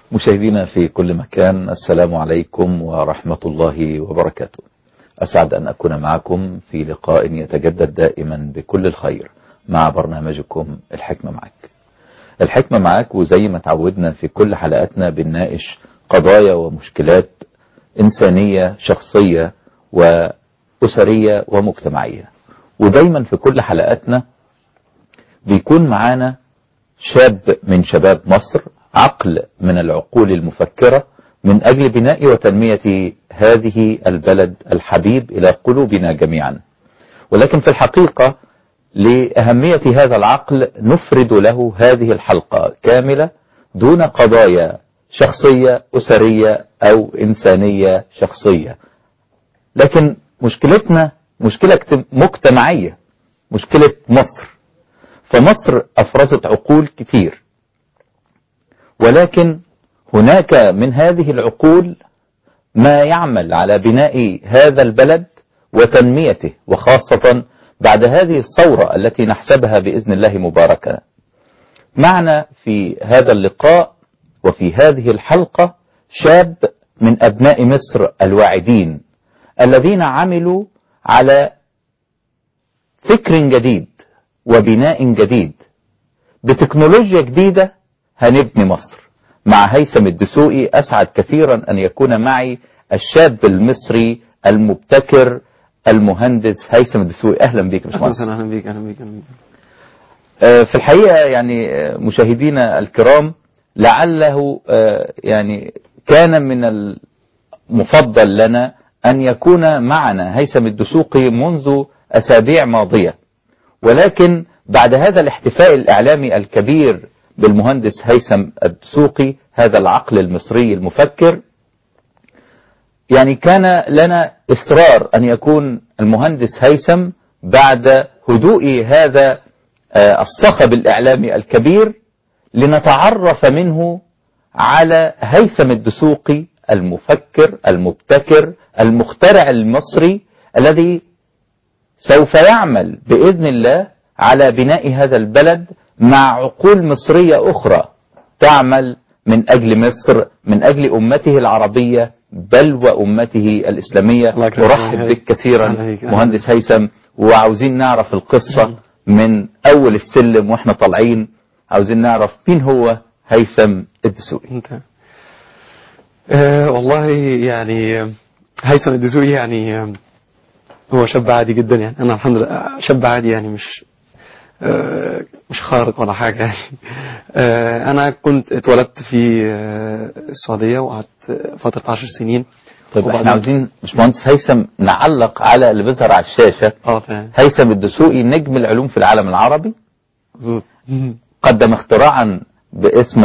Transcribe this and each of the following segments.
مشاهدينا في كل مكان السلام عليكم ورحمة الله وبركاته أسعد أن أكون معكم في لقاء يتجدد دائما بكل الخير مع برنامجكم الحكمة معك الحكمة معك وزي ما تعودنا في كل حلقاتنا بنناقش قضايا ومشكلات إنسانية شخصية وأسرية ومجتمعية ودايما في كل حلقاتنا بيكون معانا شاب من شباب مصر عقل من العقول المفكرة من أجل بناء وتنمية هذه البلد الحبيب إلى قلوبنا جميعا ولكن في الحقيقة لأهمية هذا العقل نفرد له هذه الحلقة كاملة دون قضايا شخصية أسرية أو إنسانية شخصية لكن مشكلتنا مشكلة مجتمعية مشكلة مصر فمصر أفرزت عقول كتير ولكن هناك من هذه العقول ما يعمل على بناء هذا البلد وتنميته وخاصة بعد هذه الثورة التي نحسبها بإذن الله مباركة معنا في هذا اللقاء وفي هذه الحلقة شاب من أبناء مصر الواعدين الذين عملوا على فكر جديد وبناء جديد بتكنولوجيا جديدة هنبني مصر مع هيثم الدسوقي أسعد كثيرا أن يكون معي الشاب المصري المبتكر المهندس هيثم الدسوقي أهلا بك اهلا وسهلا اهلا بيك اهلا بيك اهلا بيك في الحقيقة يعني مشاهدينا الكرام لعله يعني كان من المفضل لنا أن يكون معنا هيثم الدسوقي منذ أسابيع ماضية ولكن بعد هذا الاحتفاء الإعلامي الكبير بالمهندس هيثم الدسوقي هذا العقل المصري المفكر يعني كان لنا إصرار أن يكون المهندس هيثم بعد هدوء هذا الصخب الإعلامي الكبير لنتعرف منه على هيثم الدسوقي المفكر المبتكر المخترع المصري الذي سوف يعمل بإذن الله على بناء هذا البلد مع عقول مصرية أخرى تعمل من أجل مصر من أجل أمته العربية بل وأمته الإسلامية الله يكرمك. أرحب بك كثيرا أهلا بك. مهندس هيثم وعاوزين نعرف القصة من أول السلم وإحنا طالعين عاوزين نعرف مين هو هيثم الدسوقي انت آه والله يعني آه، هيثم الدسوقي يعني آه، هو شاب عادي جدا يعني انا الحمد لله آه، شاب عادي يعني مش آه، مش خارق ولا حاجة يعني آه، أنا كنت اتولدت في آه، السعودية وقعدت فترة عشر سنين طيب وبعدين- احنا عاوزين باشمهندس هيثم نعلق على اللي بيظهر على الشاشة اه فاهم هيثم الدسوقي نجم العلوم في العالم العربي مظبوط قدم اختراعا باسم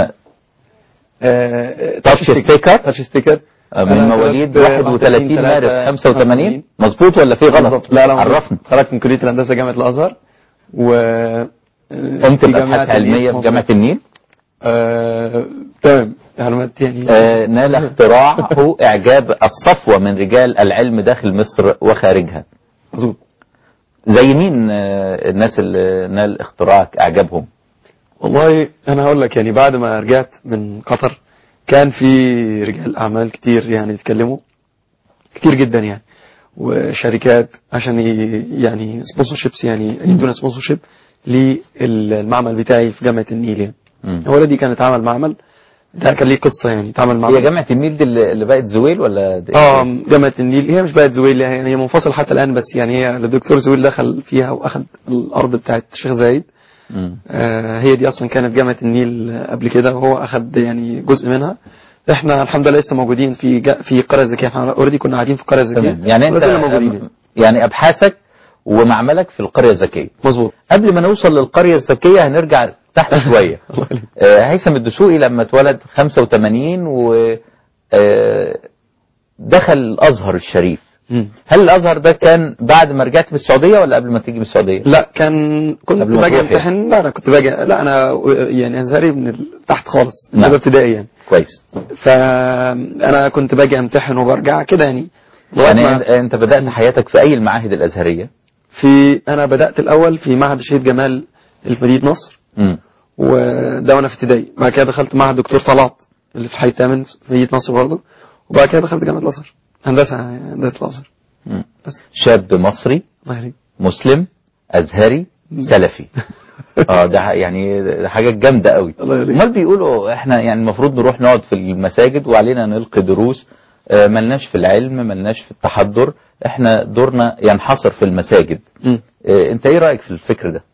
تاتش ستيكر تاتش ستيكر من أنا مواليد اتولدت 31 مارس 85 85. مظبوط ولا في غلط؟ بالظبط. لا لا عرفنا خرجت من كلية الهندسة جامعة الأزهر و قمت في بأبحاث جامعة علمية النيل. في جامعة النيل آه، تمام معلومات يعني آه، نال اختراعه إعجاب الصفوة من رجال العلم داخل مصر وخارجها مظبوط زي مين آه، الناس اللي نال اختراعك إعجابهم؟ والله انا هقول لك يعني بعد ما رجعت من قطر كان في رجال اعمال كتير يعني يتكلموا كتير جدا يعني وشركات عشان ي- يعني سبونسرشيبس يعني يدونا سبونسرشيب للمعمل بتاعي في جامعه النيل يعني مم. هو دي كانت اتعمل معمل ده كان ليه قصه يعني اتعمل معمل هي جامعة النيل دي اللي اللي بقت زويل ولا دي اه جامعة النيل هي مش بقت زويل يعني هي منفصلة حتى الآن بس يعني هي الدكتور زويل دخل فيها وأخذ الأرض بتاعت الشيخ زايد مم. آه هي دي أصلا كانت جامعة النيل قبل كده وهو أخذ يعني جزء منها احنا الحمد لله لسه موجودين في جا في القرية الذكية احنا اوريدي كنا قاعدين في القرية الذكية تمام يعني انت ولازلنا موجودين يعني ابحاثك ومعملك في القرية الذكية مظبوط قبل ما نوصل للقرية الذكية هنرجع تحت شوية الله يخليك. آه، هيثم الدسوقي لما اتولد 85 و آه، دخل الازهر الشريف مم. هل الازهر ده كان بعد ما رجعت من السعودية ولا قبل ما تيجي من السعودية؟ لا كان كنت قبل ما باجي تروح يعني. امتحن لا انا كنت باجي لا انا يعني ازهري من ال- تحت خالص نعم. من ابتدائي يعني كويس فانا كنت باجي امتحن وبرجع كده يعني لغاية يعني ما- أنت- انت بدأت حياتك في اي المعاهد الازهرية؟ في انا بدات الاول في معهد الشهيد جمال اللي في مدينه نصر مم. وده وانا في ابتدائي بعد كده دخلت معهد دكتور طلعت اللي في الحي الثامن في مدينه نصر برضه وبعد كده دخلت جامعه الازهر هندسه هندسه الازهر مم. بس شاب مصري الله يهديك مسلم ازهري سلفي اه ده ح- يعني ده حاجه جامده قوي الله يهديك. امال بيقولوا احنا يعني المفروض نروح نقعد في المساجد وعلينا نلقي دروس آه، ملناش في العلم ملناش في التحضر احنا دورنا ينحصر في المساجد مم. آه، انت ايه رايك في الفكر ده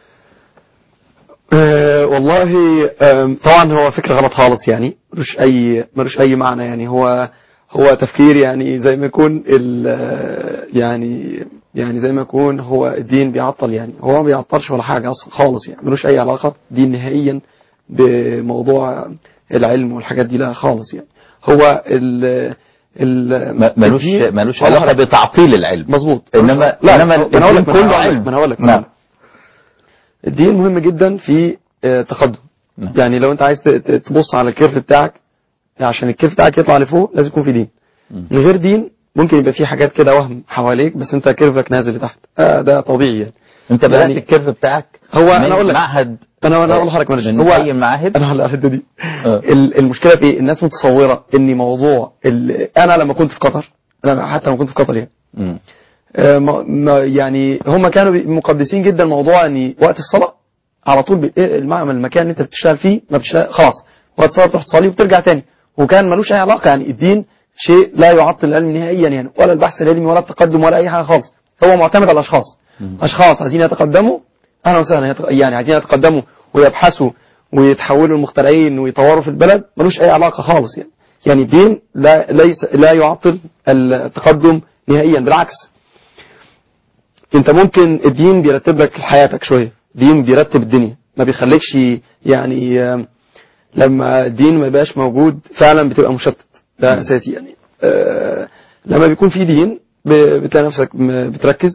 أه والله أم، طبعا هو فكرة غلط خالص يعني ملوش أي ملوش أي معنى يعني هو هو تفكير يعني زي ما يكون ال- يعني يعني زي ما يكون هو الدين بيعطل يعني هو ما بيعطلش ولا حاجة أصلا خالص يعني ملوش أي علاقة دين نهائيا بموضوع العلم والحاجات دي لا خالص يعني هو ال ال م- ملوش الدين- ملوش ولا علاقه حاجة. بتعطيل العلم مظبوط إنما- لا إنما ما انا هقول لك الدين كله ما علم. انا هقول لك ما نعم. أنا هقول لك. الدين مهم جدا في آه، تقدم نعم. يعني لو انت عايز ت- ت- تبص على الكيرف بتاعك عشان الكيرف بتاعك يطلع لفوق لازم يكون في دين مم. من غير دين ممكن يبقى في حاجات كده وهم حواليك بس انت كيرفك نازل لتحت آه ده طبيعي يعني انت بدات يعني- الكيرف بتاعك هو من أنا أقول لك- معهد انا انا اقول لحضرتك معلش من هو اي المعاهد انا على الحته دي آه. ال- المشكله في ايه الناس متصوره ان موضوع ال- انا لما كنت في قطر انا حتى لما كنت في قطر يعني مم. آه، ما- ما- يعني هم كانوا بي- مقدسين جدا موضوع ان وقت الصلاه على طول بي- إيه المعمل المكان اللي انت بتشتغل فيه ما بتشتغل خلاص وقت الصلاه تروح تصلي وبترجع تاني وكان ملوش اي علاقه يعني الدين شيء لا يعطل العلم نهائيا يعني ولا البحث العلمي ولا التقدم ولا اي حاجه خالص هو معتمد على الاشخاص مم. اشخاص عايزين يتقدموا اهلا وسهلا يت- يعني عايزين يتقدموا ويبحثوا ويتحولوا المخترعين ويطوروا في البلد ملوش اي علاقه خالص يعني يعني الدين لا ليس لا يعطل التقدم نهائيا بالعكس انت ممكن الدين بيرتب لك حياتك شويه دين بيرتب الدنيا ما بيخليكش يعني آم، لما الدين ما يبقاش موجود فعلا بتبقى مشتت ده اساسي يعني آه، لما بيكون في دين ب- بتلاقي نفسك م- بتركز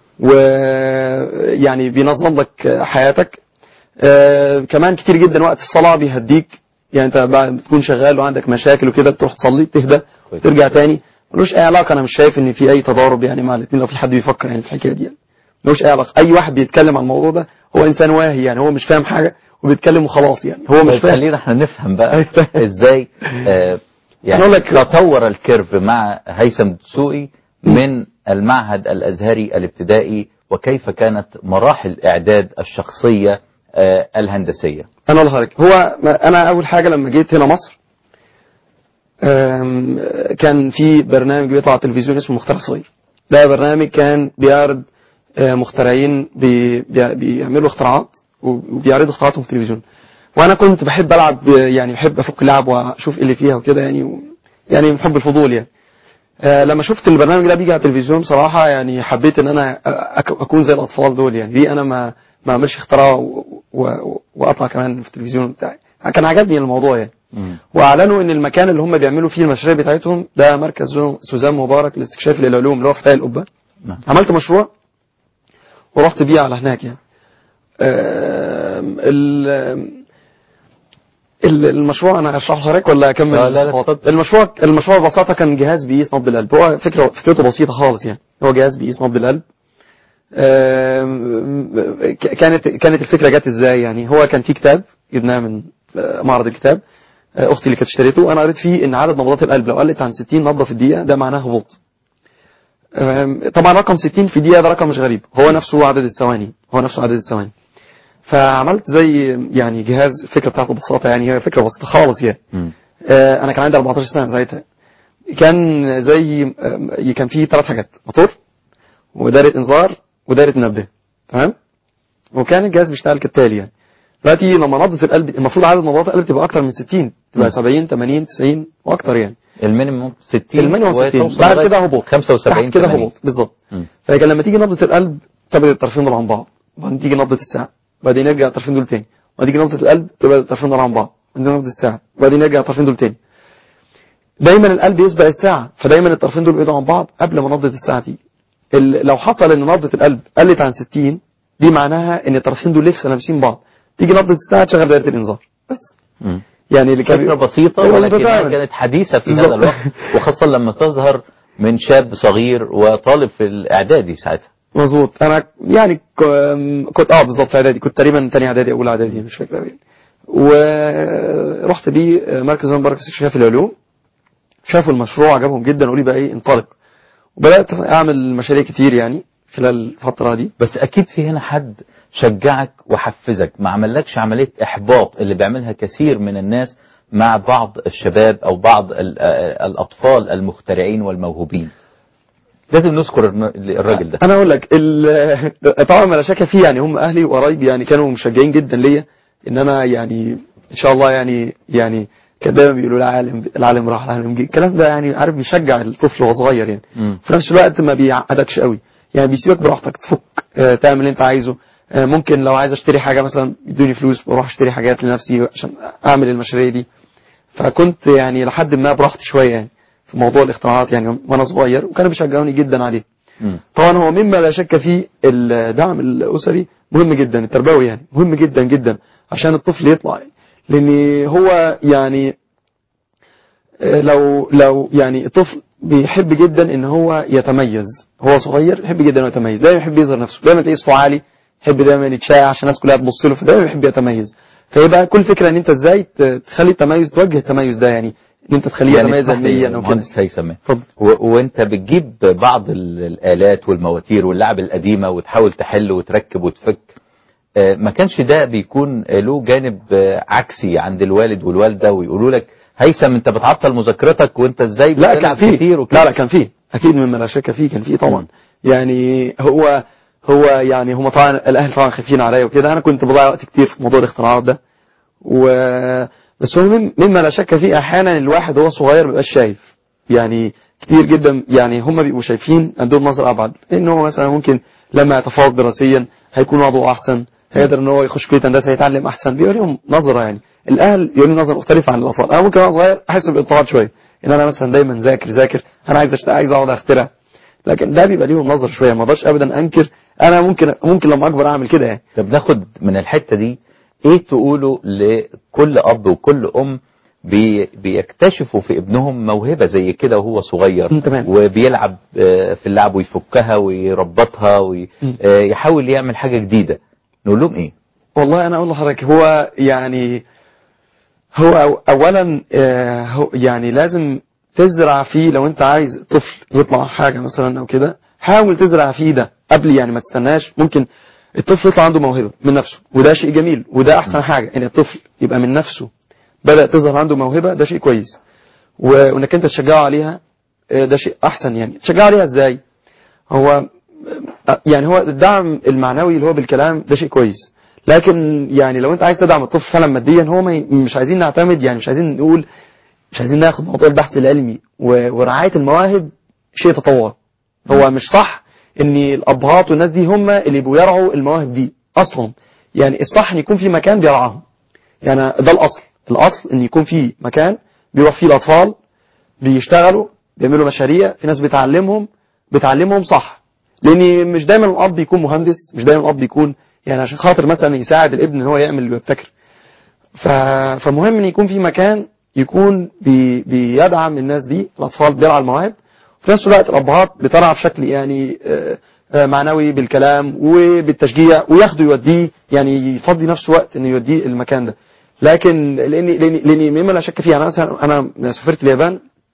ويعني بينظم لك حياتك آه، كمان كتير جدا وقت الصلاة بيهديك يعني انت بعد بتكون شغال وعندك مشاكل وكده بتروح تصلي تهدى كويس. ترجع تاني ملوش اي علاقة انا مش شايف ان في اي تضارب يعني مع الاثنين لو في حد بيفكر يعني في الحكاية دي يعني ملوش اي علاقة اي واحد بيتكلم عن الموضوع ده هو انسان واهي يعني هو مش فاهم حاجة وبيتكلم وخلاص يعني هو مش طيب فاهم خلينا احنا نفهم بقى أيوة. ازاي آه يعني أقول لك- تطور الكيرف مع هيثم دسوقي من المعهد الازهري الابتدائي وكيف كانت مراحل اعداد الشخصيه آه الهندسيه انا اقول لحضرتك هو ما- انا اول حاجه لما جيت هنا مصر أم، كان في برنامج بيطلع على التلفزيون اسمه مخترع صغير ده برنامج كان بيعرض آه، مخترعين بي- بي- بيعملوا اختراعات وبيعرضوا اختراعاتهم في التلفزيون وانا كنت بحب العب آه، يعني بحب افك اللعب واشوف ايه اللي فيها وكده يعني و يعني بحب الفضول يعني آه، لما شفت البرنامج ده بيجي على التلفزيون بصراحة يعني حبيت ان انا أك- اكون زي الاطفال دول يعني ليه انا ما ما اعملش اختراع و- و- واطلع كمان في التلفزيون بتاعي كان عجبني الموضوع يعني واعلنوا ان المكان اللي هم بيعملوا فيه المشاريع بتاعتهم ده مركز زو- سوزان مبارك لاستكشاف العلوم اللي هو في حي القبه نعم. عملت مشروع ورحت بيه على هناك يعني آم، ال- ال- المشروع انا اشرح لحضرتك ولا اكمل لا، لا، لا، الخطوات؟ اتفضل. المشروع المشروع ببساطه كان جهاز بيقيس نبض القلب هو فكره فكرته بسيطه خالص يعني هو جهاز بيقيس نبض القلب آم، ك- كانت كانت الفكره جت ازاي يعني هو كان في كتاب جبناه من آه، معرض الكتاب آه، اختي اللي كانت اشتريته انا قريت فيه ان عدد نبضات القلب لو قلت عن 60 نبضه في الدقيقه ده معناه هبوط آم، طبعا رقم 60 في دقيقه ده رقم مش غريب هو نفسه عدد الثواني هو نفسه عدد الثواني فعملت زي يعني جهاز الفكره بتاعته ببساطه يعني هي فكره بسيطه خالص يعني مم. آه، انا كان عندي 14 سنه ساعتها كان زي آم، كان فيه ثلاث حاجات موتور ودايره انذار ودايره منبه تمام وكان الجهاز بيشتغل كالتالي يعني دلوقتي لما نبضه القلب المفروض عدد نبضات القلب تبقى اكتر من 60 تبقى مم. 70 80 90 واكتر يعني المينيموم 60 المينيموم 60 وتوصل بعد لغاية كده هبوط 75 تحت كده 80. هبوط بالظبط مم. فكان لما تيجي نبضة القلب تبعد الطرفين دول عن بعض وبعدين تيجي نبضة الساعة وبعدين يرجع الطرفين دول تاني وبعدين تيجي نبضة القلب تبعد الطرفين دول عن بعض وبعدين نبضة الساعة وبعدين يرجع الطرفين دول تاني دايما القلب يسبق الساعة فدايما الطرفين دول بيبعدوا عن بعض قبل ما نبضة الساعة تيجي ال- لو حصل ان نبضة القلب قلت عن 60 دي معناها ان الطرفين دول لسه لابسين بعض تيجي نبضة الساعة تشغل دايرة الانذار بس مم. يعني اللي كان فكرة بسيطة أيوة، ولكنها متفاهم. كانت حديثة في بالظبط. هذا الوقت وخاصة لما تظهر من شاب صغير وطالب في الإعدادي ساعتها مظبوط انا يعني ك- كنت اه بالظبط في اعدادي كنت تقريبا تاني اعدادي اولى اعدادي مش فاكر أوي. ورحت بيه مركز مبارك استكشاف العلوم شافوا المشروع عجبهم جدا وقالوا لي بقى ايه انطلق وبدات اعمل مشاريع كتير يعني خلال الفتره دي بس اكيد في هنا حد شجعك وحفزك ما عملكش عمليه احباط اللي بيعملها كثير من الناس مع بعض الشباب او بعض ال- آه، الاطفال المخترعين والموهوبين لازم نذكر الم- الراجل ده انا اقول لك ال- طبعا ما لا شك فيه يعني هم اهلي وقرايبي يعني كانوا مشجعين جدا ليا ان انا يعني ان شاء الله يعني يعني كان دايما بيقولوا لي العالم العالم راح العالم جه الكلام ده يعني عارف بيشجع الطفل وهو صغير يعني مم. في نفس الوقت ما بيعقدكش قوي يعني بيسيبك براحتك تفك آه، تعمل اللي انت عايزه آه، ممكن لو عايز اشتري حاجه مثلا يدوني فلوس بروح اشتري حاجات لنفسي عشان اعمل المشاريع دي فكنت يعني لحد ما براحتي شويه يعني في موضوع الاختراعات يعني وانا صغير وكانوا بيشجعوني جدا عليه مم. طبعا هو مما لا شك فيه الدعم الاسري مهم جدا التربوي يعني مهم جدا جدا عشان الطفل يطلع لان هو يعني آه، لو لو يعني الطفل بيحب جدا ان هو يتميز هو صغير يحب جدا انه يتميز دايما يحب يظهر نفسه دايما تلاقيه صوته عالي يحب دايما يتشاع عشان الناس كلها تبص له فدايما يحب يتميز فيبقى كل فكره ان انت ازاي ت- تخلي التميز توجه التميز ده يعني ان انت تخليه يعني يتميز اسمح لي علميا يا او كده مهندس هيثم اتفضل. و- وانت بتجيب بعض ال- الالات والمواتير واللعب القديمه وتحاول تحل وتركب وتفك آه، ما كانش ده بيكون له جانب آه، عكسي عند الوالد والوالده ويقولوا لك هيثم انت بتعطل مذاكرتك وانت ازاي لا كان بتلعب فيه كتير وكده لا لا كان فيه اكيد مما لا شك فيه كان فيه طبعا يعني هو هو يعني هم طبعا الاهل طبعا خايفين عليا وكده انا كنت بضيع وقت كتير في موضوع الاختراعات ده و بس هو مم- مما لا شك فيه احيانا الواحد وهو صغير ما بيبقاش شايف يعني كتير جدا يعني هم بيبقوا شايفين عندهم نظر ابعد ان هو مثلا ممكن لما يتفوق دراسيا هيكون وضعه احسن هيقدر ان هو يخش كليه هندسه يتعلم احسن بيبقى لهم نظره يعني الاهل يقولوا نظره مختلفه عن الاطفال انا ممكن وانا صغير احس باضطراب شويه ان انا مثلا دايما ذاكر ذاكر انا عايز أشت... عايز اقعد اخترع لكن ده بيبقى ليهم نظر شويه ما اقدرش ابدا انكر انا ممكن ممكن لما اكبر اعمل كده يعني طب ناخد من الحته دي ايه تقولوا لكل اب وكل ام بي بيكتشفوا في ابنهم موهبه زي كده وهو صغير مم، تمام. وبيلعب آه، في اللعب ويفكها ويربطها مم. ويحاول يعمل حاجه جديده نقول لهم ايه والله انا اقول لحضرتك هو يعني هو أو- اولا آه، هو يعني لازم تزرع فيه لو انت عايز طفل يطلع حاجه مثلا او كده حاول تزرع فيه ده قبل يعني ما تستناش ممكن الطفل يطلع عنده موهبه من نفسه وده شيء جميل وده احسن حاجه ان الطفل يبقى من نفسه بدا تظهر عنده موهبه ده شيء كويس و- وانك انت تشجعه عليها آه، ده شيء احسن يعني تشجعه عليها ازاي هو يعني هو الدعم المعنوي اللي هو بالكلام ده شيء كويس لكن يعني لو انت عايز تدعم الطفل فعلا ماديا هو ما ي- مش عايزين نعتمد يعني مش عايزين نقول مش عايزين ناخد موضوع البحث العلمي و- ورعايه المواهب شيء تطور هو مش صح ان الابهات والناس دي هم اللي يبقوا يرعوا المواهب دي اصلا يعني الصح ان يكون في مكان بيرعاهم يعني ده الاصل الاصل ان يكون في مكان بيروح فيه الاطفال بيشتغلوا بيعملوا مشاريع في ناس بتعلمهم بتعلمهم صح لان مش دايما الاب يكون مهندس مش دايما الاب يكون يعني عشان خاطر مثلا يساعد الابن ان هو يعمل اللي بيبتكر ف... فمهم ان يكون في مكان يكون بي... بيدعم الناس دي الاطفال بيرعى المواهب وفي نفس الوقت الابهات بترعى بشكل يعني آه، آه، معنوي بالكلام وبالتشجيع وياخده يوديه يعني يفضي نفسه وقت انه يوديه المكان ده لكن لان لان لان مما لا شك فيه انا مثلا انا سافرت اليابان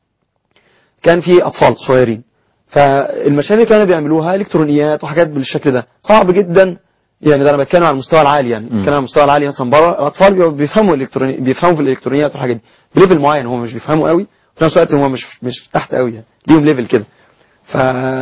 كان في اطفال صغيرين فالمشاريع اللي كانوا بيعملوها الكترونيات وحاجات بالشكل ده صعب جدا يعني ده انا بتكلم على المستوى العالي يعني بتكلم على المستوى العالي مثلا بره الاطفال بيبقوا بيفهموا الالكتروني بيفهموا في الالكترونيات والحاجات دي بليفل معين هم مش بيفهموا قوي وفي نفس الوقت هم مش مش تحت قوي يعني ليهم ليفل كده ف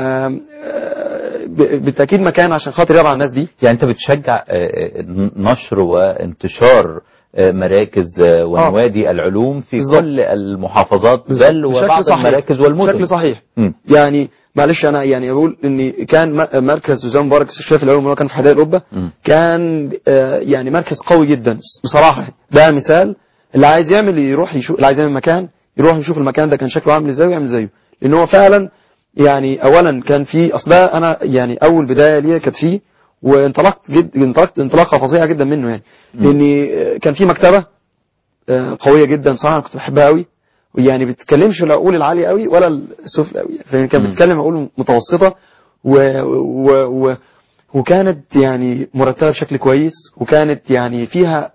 ب- بالتاكيد مكان عشان خاطر يرعى الناس دي يعني انت بتشجع آه، آه، نشر وانتشار آه، مراكز آه، ونوادي العلوم في بالظبط. كل المحافظات بل بشكل وبعض صحيح. المراكز والمدن بشكل صحيح مم. يعني معلش انا يعني بقول ان كان م- مركز وزام مبارك استكشاف العلوم اللي هو كان في حدائق القبه مم. كان آه، يعني مركز قوي جدا بصراحه يعني. ده مثال اللي عايز يعمل يروح يشوف اللي عايز يعمل مكان يروح يشوف المكان ده كان شكله عامل ازاي ويعمل زيه لان هو فعلا يعني اولا كان في اصل ده انا يعني اول بدايه ليا كانت فيه وانطلقت جد انطلقت انطلاقه فظيعه جدا منه يعني لان آه، كان في مكتبه آه، قويه جدا بصراحه أنا كنت بحبها قوي ويعني بتتكلمش العقول العاليه قوي ولا السفلى قوي فكان كانت مم. بتتكلم عقول متوسطه و, و, و وكانت يعني مرتبه بشكل كويس وكانت يعني فيها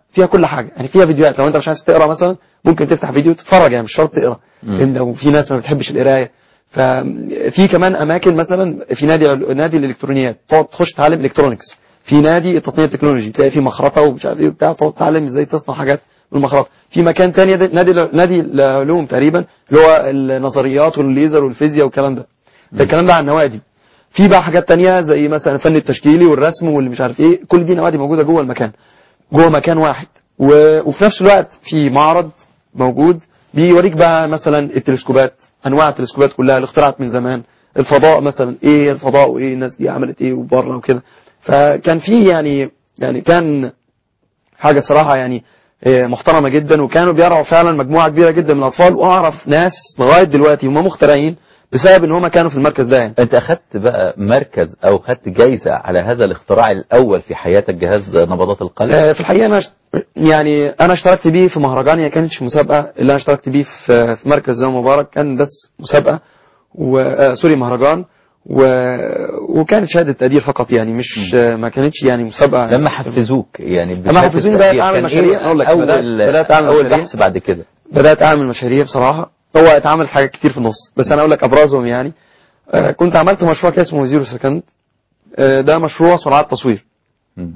فيها كل حاجه يعني فيها فيديوهات لو انت مش عايز تقرا مثلا ممكن تفتح فيديو تتفرج يعني مش شرط تقرا مم. لان لو في ناس ما بتحبش القرايه ففي كمان اماكن مثلا في نادي نادي الالكترونيات تقعد تخش تتعلم الكترونكس في نادي التصنيع التكنولوجي تلاقي في مخرطه ومش عارف ايه وبتاع تقعد تتعلم ازاي تصنع حاجات بالمخرطه في مكان تاني ده- نادي نادي العلوم تقريبا اللي هو النظريات والليزر والفيزياء والكلام ده ده الكلام ده عن النوادي في بقى حاجات تانية زي مثلا الفن التشكيلي والرسم واللي مش عارف ايه كل دي نوادي موجوده جوه المكان جوه مكان واحد و... وفي نفس الوقت في معرض موجود بيوريك بقى مثلا التلسكوبات انواع التلسكوبات كلها اللي اخترعت من زمان الفضاء مثلا ايه الفضاء وايه الناس دي عملت ايه وبره وكده فكان في يعني يعني كان حاجه صراحه يعني آه، محترمه جدا وكانوا بيرعوا فعلا مجموعه كبيره جدا من الاطفال واعرف ناس لغايه دلوقتي هم مخترعين بسبب ان هم كانوا في المركز ده يعني انت اخدت بقى مركز او اخدت جايزة على هذا الاختراع الاول في حياتك جهاز نبضات القلب آه، في الحقيقه انا ش- يعني انا اشتركت بيه في مهرجان هي كانتش مسابقه اللي انا اشتركت بيه في في مركز زي مبارك كان بس مسابقه و آه، سوري مهرجان و... وكانت شهاده تقدير فقط يعني مش آه، ما كانتش يعني مسابقه لما حفزوك يعني لما حفزوني بقى أعمل مشاريع، أقول لك، اول بدأت- بدأت أعمل اول مشاريع. بحث بعد كده بدات اعمل مشاريع بصراحه هو اتعمل حاجات كتير في النص بس انا اقول لك ابرزهم يعني آه، كنت عملت مشروع كده اسمه زيرو سكند آه، ده مشروع سرعات تصوير مم.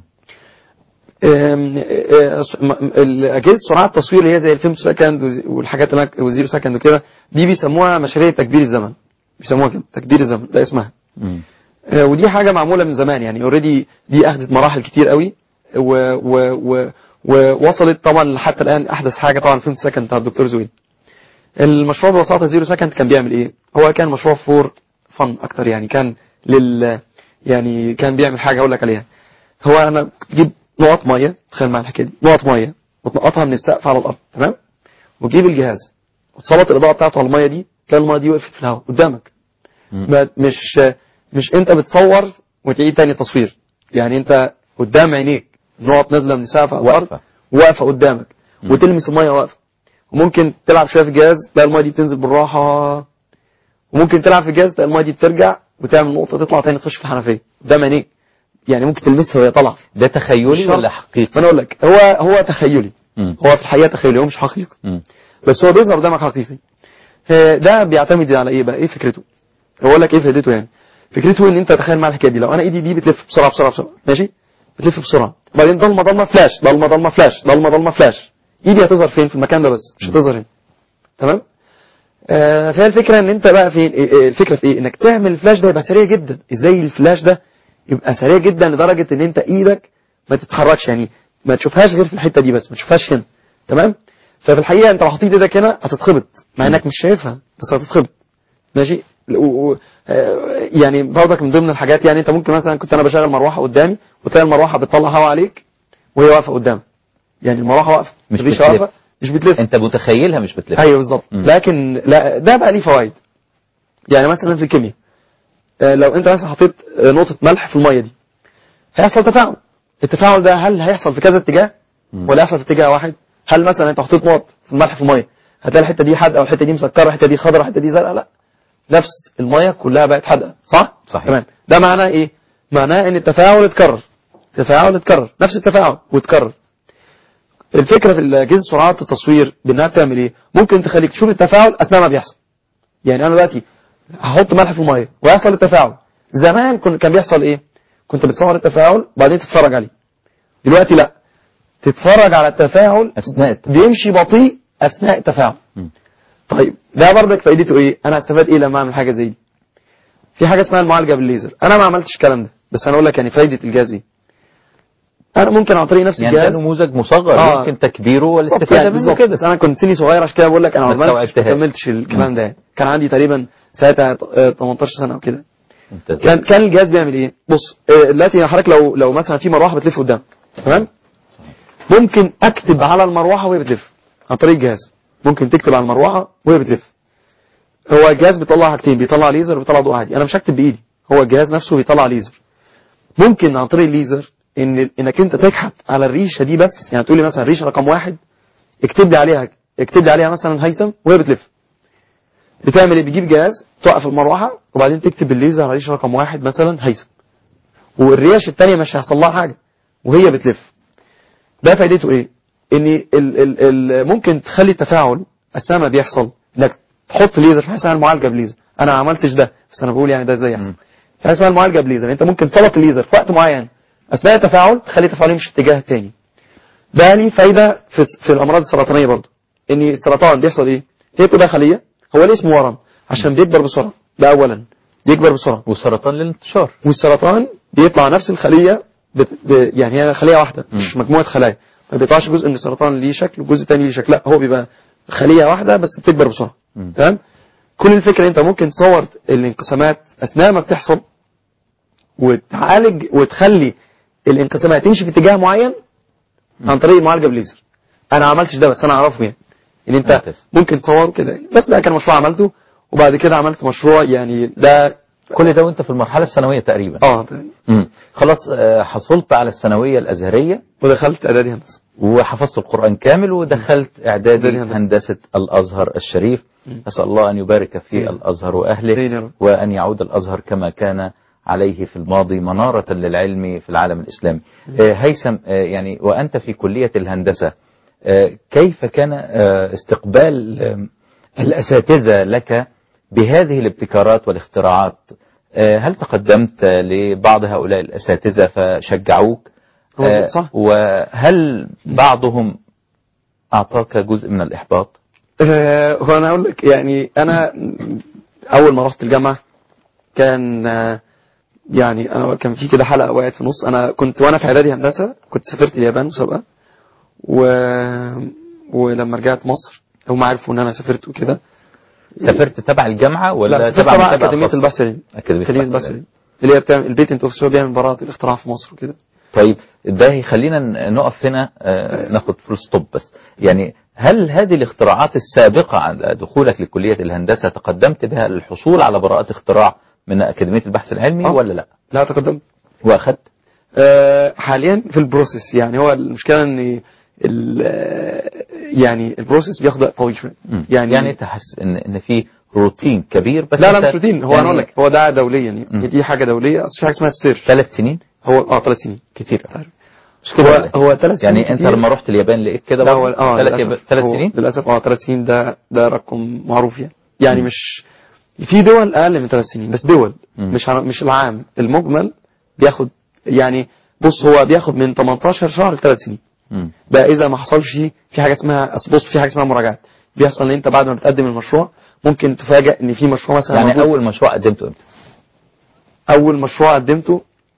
آم، آه، آه، م- ال- اجهزه سرعات التصوير اللي هي زي الفيمتو سكند وزي- والحاجات اللي أنا- والزيرو سكند وكده دي بيسموها مشاريع تكبير الزمن بيسموها كده تكبير الزمن ده اسمها مم. آه، ودي حاجه معموله من زمان يعني اوريدي دي اخذت مراحل كتير قوي و و و ووصلت طبعا حتى الان احدث حاجه طبعا الفيمتو سكند بتاع الدكتور زويل المشروع ببساطه زيرو سكند كان بيعمل ايه هو كان مشروع فور فن اكتر يعني كان لل يعني كان بيعمل حاجه اقول لك عليها هو انا تجيب نقط ميه تخيل معايا الحكايه دي نقط ميه وتنقطها من السقف على الارض تمام وتجيب الجهاز وتسلط الاضاءه بتاعته على الميه دي تلاقي الميه دي وقفت في الهواء قدامك مم. ما مش مش انت بتصور وتعيد تاني تصوير يعني انت قدام عينيك نقط نازله من السقف على الارض واقفة. واقفه قدامك مم. وتلمس الميه واقفه وممكن تلعب شويه في الجهاز تلاقي الميه دي بتنزل بالراحه وممكن تلعب في الجهاز تلاقي الميه دي بترجع وتعمل نقطه تطلع تاني تخش في الحنفيه قدام عينيك يعني ممكن تلمسها وهي طالعه ده تخيلي مش شرط. ولا حقيقي ما انا اقول لك هو هو تخيلي مم. هو في الحقيقه تخيلي هو مش حقيقي مم. بس هو بيظهر قدامك حقيقي آه، ده بيعتمد على ايه بقى ايه فكرته اقول لك ايه فائدته يعني فكرته ان انت تخيل مع الحكايه دي لو انا ايدي دي بتلف بسرعه بسرعه بسرعه ماشي بتلف بسرعه بعدين ضلمه ضلمه فلاش ضلمه ضلمه فلاش ضلمه ضلمه فلاش ايدي هتظهر فين في المكان ده بس مش هتظهر هنا تمام آه فهي الفكره ان انت بقى فين إيه إيه الفكره في ايه انك تعمل الفلاش ده يبقى سريع جدا ازاي الفلاش ده يبقى سريع جدا لدرجه ان انت ايدك ما تتحركش يعني ما تشوفهاش غير في الحته دي بس ما تشوفهاش هنا تمام ففي الحقيقه انت لو حطيت ايدك هنا هتتخبط مع انك مش شايفها بس هتتخبط ماشي و... و... آه، يعني برضك من ضمن الحاجات يعني انت ممكن مثلا كنت انا بشغل مروحه قدامي وتلاقي المروحه بتطلع هواء عليك وهي واقفه قدامك يعني المروحه واقفه مش الريشة بتلف. واقفه مش بتلف انت متخيلها مش بتلف ايوه بالظبط مم. لكن لا ده بقى ليه فوائد يعني مثلا في الكيمياء آه، لو انت مثلا حطيت آه، نقطه ملح في الميه دي هيحصل تفاعل التفاعل ده هل هيحصل في كذا اتجاه مم. ولا يحصل في اتجاه واحد هل مثلا انت حطيت نقط في الملح في الميه هتلاقي الحته دي حادقه والحته دي مسكره الحته دي خضراء الحته دي زرقاء لا نفس الميه كلها بقت حادقه صح صحيح. تمام ده معناه ايه معناه ان التفاعل اتكرر التفاعل اتكرر نفس التفاعل واتكرر الفكره في اجهزه سرعات التصوير بانها بتعمل ايه ممكن تخليك تشوف التفاعل اثناء ما بيحصل يعني انا دلوقتي هحط ملح في الميه ويحصل التفاعل زمان كن- كان بيحصل ايه كنت بتصور التفاعل بعدين تتفرج عليه دلوقتي لا تتفرج على التفاعل اثناء الت- بيمشي بطيء اثناء التفاعل مم. طيب ده برضك فايدته ايه انا هستفاد ايه لما اعمل حاجه زي دي في حاجه اسمها المعالجه بالليزر انا ما عملتش الكلام ده بس انا اقول لك يعني فايده الجهاز ايه انا ممكن عن طريق نفس يعني ده الجهاز نموذج مصغر آه. يمكن تكبيره بالظبط والاستفادة يعني منه بالظبط كده بس انا كنت سني صغير عشان كده بقول لك انا ما ما عملتش- استوعبتهاش. ما كملتش الكلام ده يعني. كان عندي تقريبا ساعتها آه، 18 سنه او كده ممتاز. كان كان الجهاز بيعمل ايه بص آه، دلوقتي حضرتك لو لو مثلا في مروحه بتلف قدامك تمام ممكن اكتب على المروحه وهي بتلف عن طريق الجهاز ممكن تكتب على المروحه وهي بتلف هو الجهاز بيطلع حاجتين بيطلع ليزر وبيطلع ضوء عادي انا مش هكتب بايدي هو الجهاز نفسه بيطلع ليزر ممكن عن طريق الليزر ان انك انت تكحت على الريشه دي بس يعني تقول لي مثلا ريشه رقم واحد اكتب لي عليها اكتب لي عليها مثلا هيثم وهي بتلف بتعمل ايه بتجيب جهاز توقف المروحه وبعدين تكتب بالليزر على ريشه رقم واحد مثلا هيثم والريش التانية مش هيحصل لها حاجه وهي بتلف ده فايدته ايه ان ال ال ال ممكن تخلي التفاعل اثناء ما بيحصل انك تحط ليزر في حاجه اسمها المعالجه بليزر انا ما عملتش ده بس انا بقول يعني ده ازاي يحصل مم. في حاجه اسمها المعالجه بليزر انت ممكن تسلط الليزر في وقت معين اثناء التفاعل تخلي التفاعل يمشي في اتجاه تاني ده ليه فايده في في الامراض السرطانيه برضه ان السرطان بيحصل ايه هي بتبقى خليه هو ليه اسمه ورم عشان بيكبر بسرعه ده اولا بيكبر بسرعه وسرطان للانتشار والسرطان بيطلع نفس الخليه بت... ب... يعني هي خليه واحده مش مجموعه خلايا ما بيطلعش جزء من السرطان ليه شكل وجزء تاني ليه شكل لا هو بيبقى خليه واحده بس بتكبر بسرعه مم. تمام كل الفكره انت ممكن تصور الانقسامات اثناء ما بتحصل وتعالج وتخلي الانقسامات تمشي في اتجاه معين عن طريق المعالجه بليزر انا ما عملتش ده بس انا اعرفه يعني ان انت ممتاز. ممكن تصوره كده يعني. بس ده كان مشروع عملته وبعد كده عملت مشروع يعني ده كل ده وانت في المرحله الثانويه تقريبا اه مم. خلاص آه، حصلت على الثانويه الازهريه ودخلت اعدادي هندسه وحفظت القرآن كامل ودخلت إعدادي إعدادي هندسة. هندسة الأزهر الشريف أسأل الله أن يبارك في آمين. الأزهر وأهله آمين يا رب. وأن يعود الأزهر كما كان عليه في الماضي منارة للعلم في العالم الإسلامي آه، هيثم آه، يعني وأنت في كلية الهندسة آه، كيف كان آه، استقبال آه، الأساتذة لك بهذه الابتكارات والاختراعات آه، هل تقدمت لبعض هؤلاء الأساتذة فشجعوك مظبوط، آه، صح. وهل بعضهم أعطاك جزء من الإحباط آه، هو انا اقول لك يعني انا اول ما رحت الجامعه كان آه، يعني انا كان في كده حلقه وقعت في النص انا كنت وانا في اعدادي هندسه كنت سافرت اليابان مسابقه و... ولما رجعت مصر هم عرفوا ان انا سافرت وكده سافرت تبع الجامعة ولا لا سافرت تبع تبع مسابقة اكاديميه خاصة؟ البحث العلمي أكاديمية اكاديميه البحث البحث العلمي اللي هي بتعمل البيتنت اوفيس هو بيعمل براءه الاختراع في مصر وكده طيب ده يخلينا ن- نقف هنا آه، ناخد فول ستوب بس يعني هل هذه الاختراعات السابقة على دخولك لكلية الهندسة تقدمت بها للحصول على براءة اختراع من أكاديمية البحث العلمي آه. ولا لا لا تقدمت وأخذت آه، حاليا في البروسيس يعني هو المشكله ان ال- آه، يعني البروسيس بياخد وقت طويل شويه مم. يعني يعني تحس ان ان في روتين كبير بس لا لا أنت مش روتين هو يعني انا اقول لك هو ده دوليا يعني مم. دي حاجه دوليه اصل في حاجه اسمها السيرش ثلاث سنين هو اه ثلاث سنين كتير تعرف. مش كده هو ولا إيه؟ هو ثلاث سنين يعني انت كتير. لما رحت اليابان لقيت كده لا هو برضه؟ اه ثلاث للأسف ثلاث هو سنين للاسف اه ثلاث سنين ده ده رقم معروف يعني يعني مم. مش في دول اقل من ثلاث سنين بس دول مم. مش ع- مش العام المجمل بياخد يعني بص هو بياخد من 18 شهر لثلاث سنين مم. ده اذا ما حصلش في حاجه اسمها أصل بص في حاجه اسمها مراجعات بيحصل ان انت بعد ما بتقدم المشروع ممكن تفاجئ ان في مشروع مثلا يعني موجود- اول مشروع قدمته امتى اول مشروع قدمته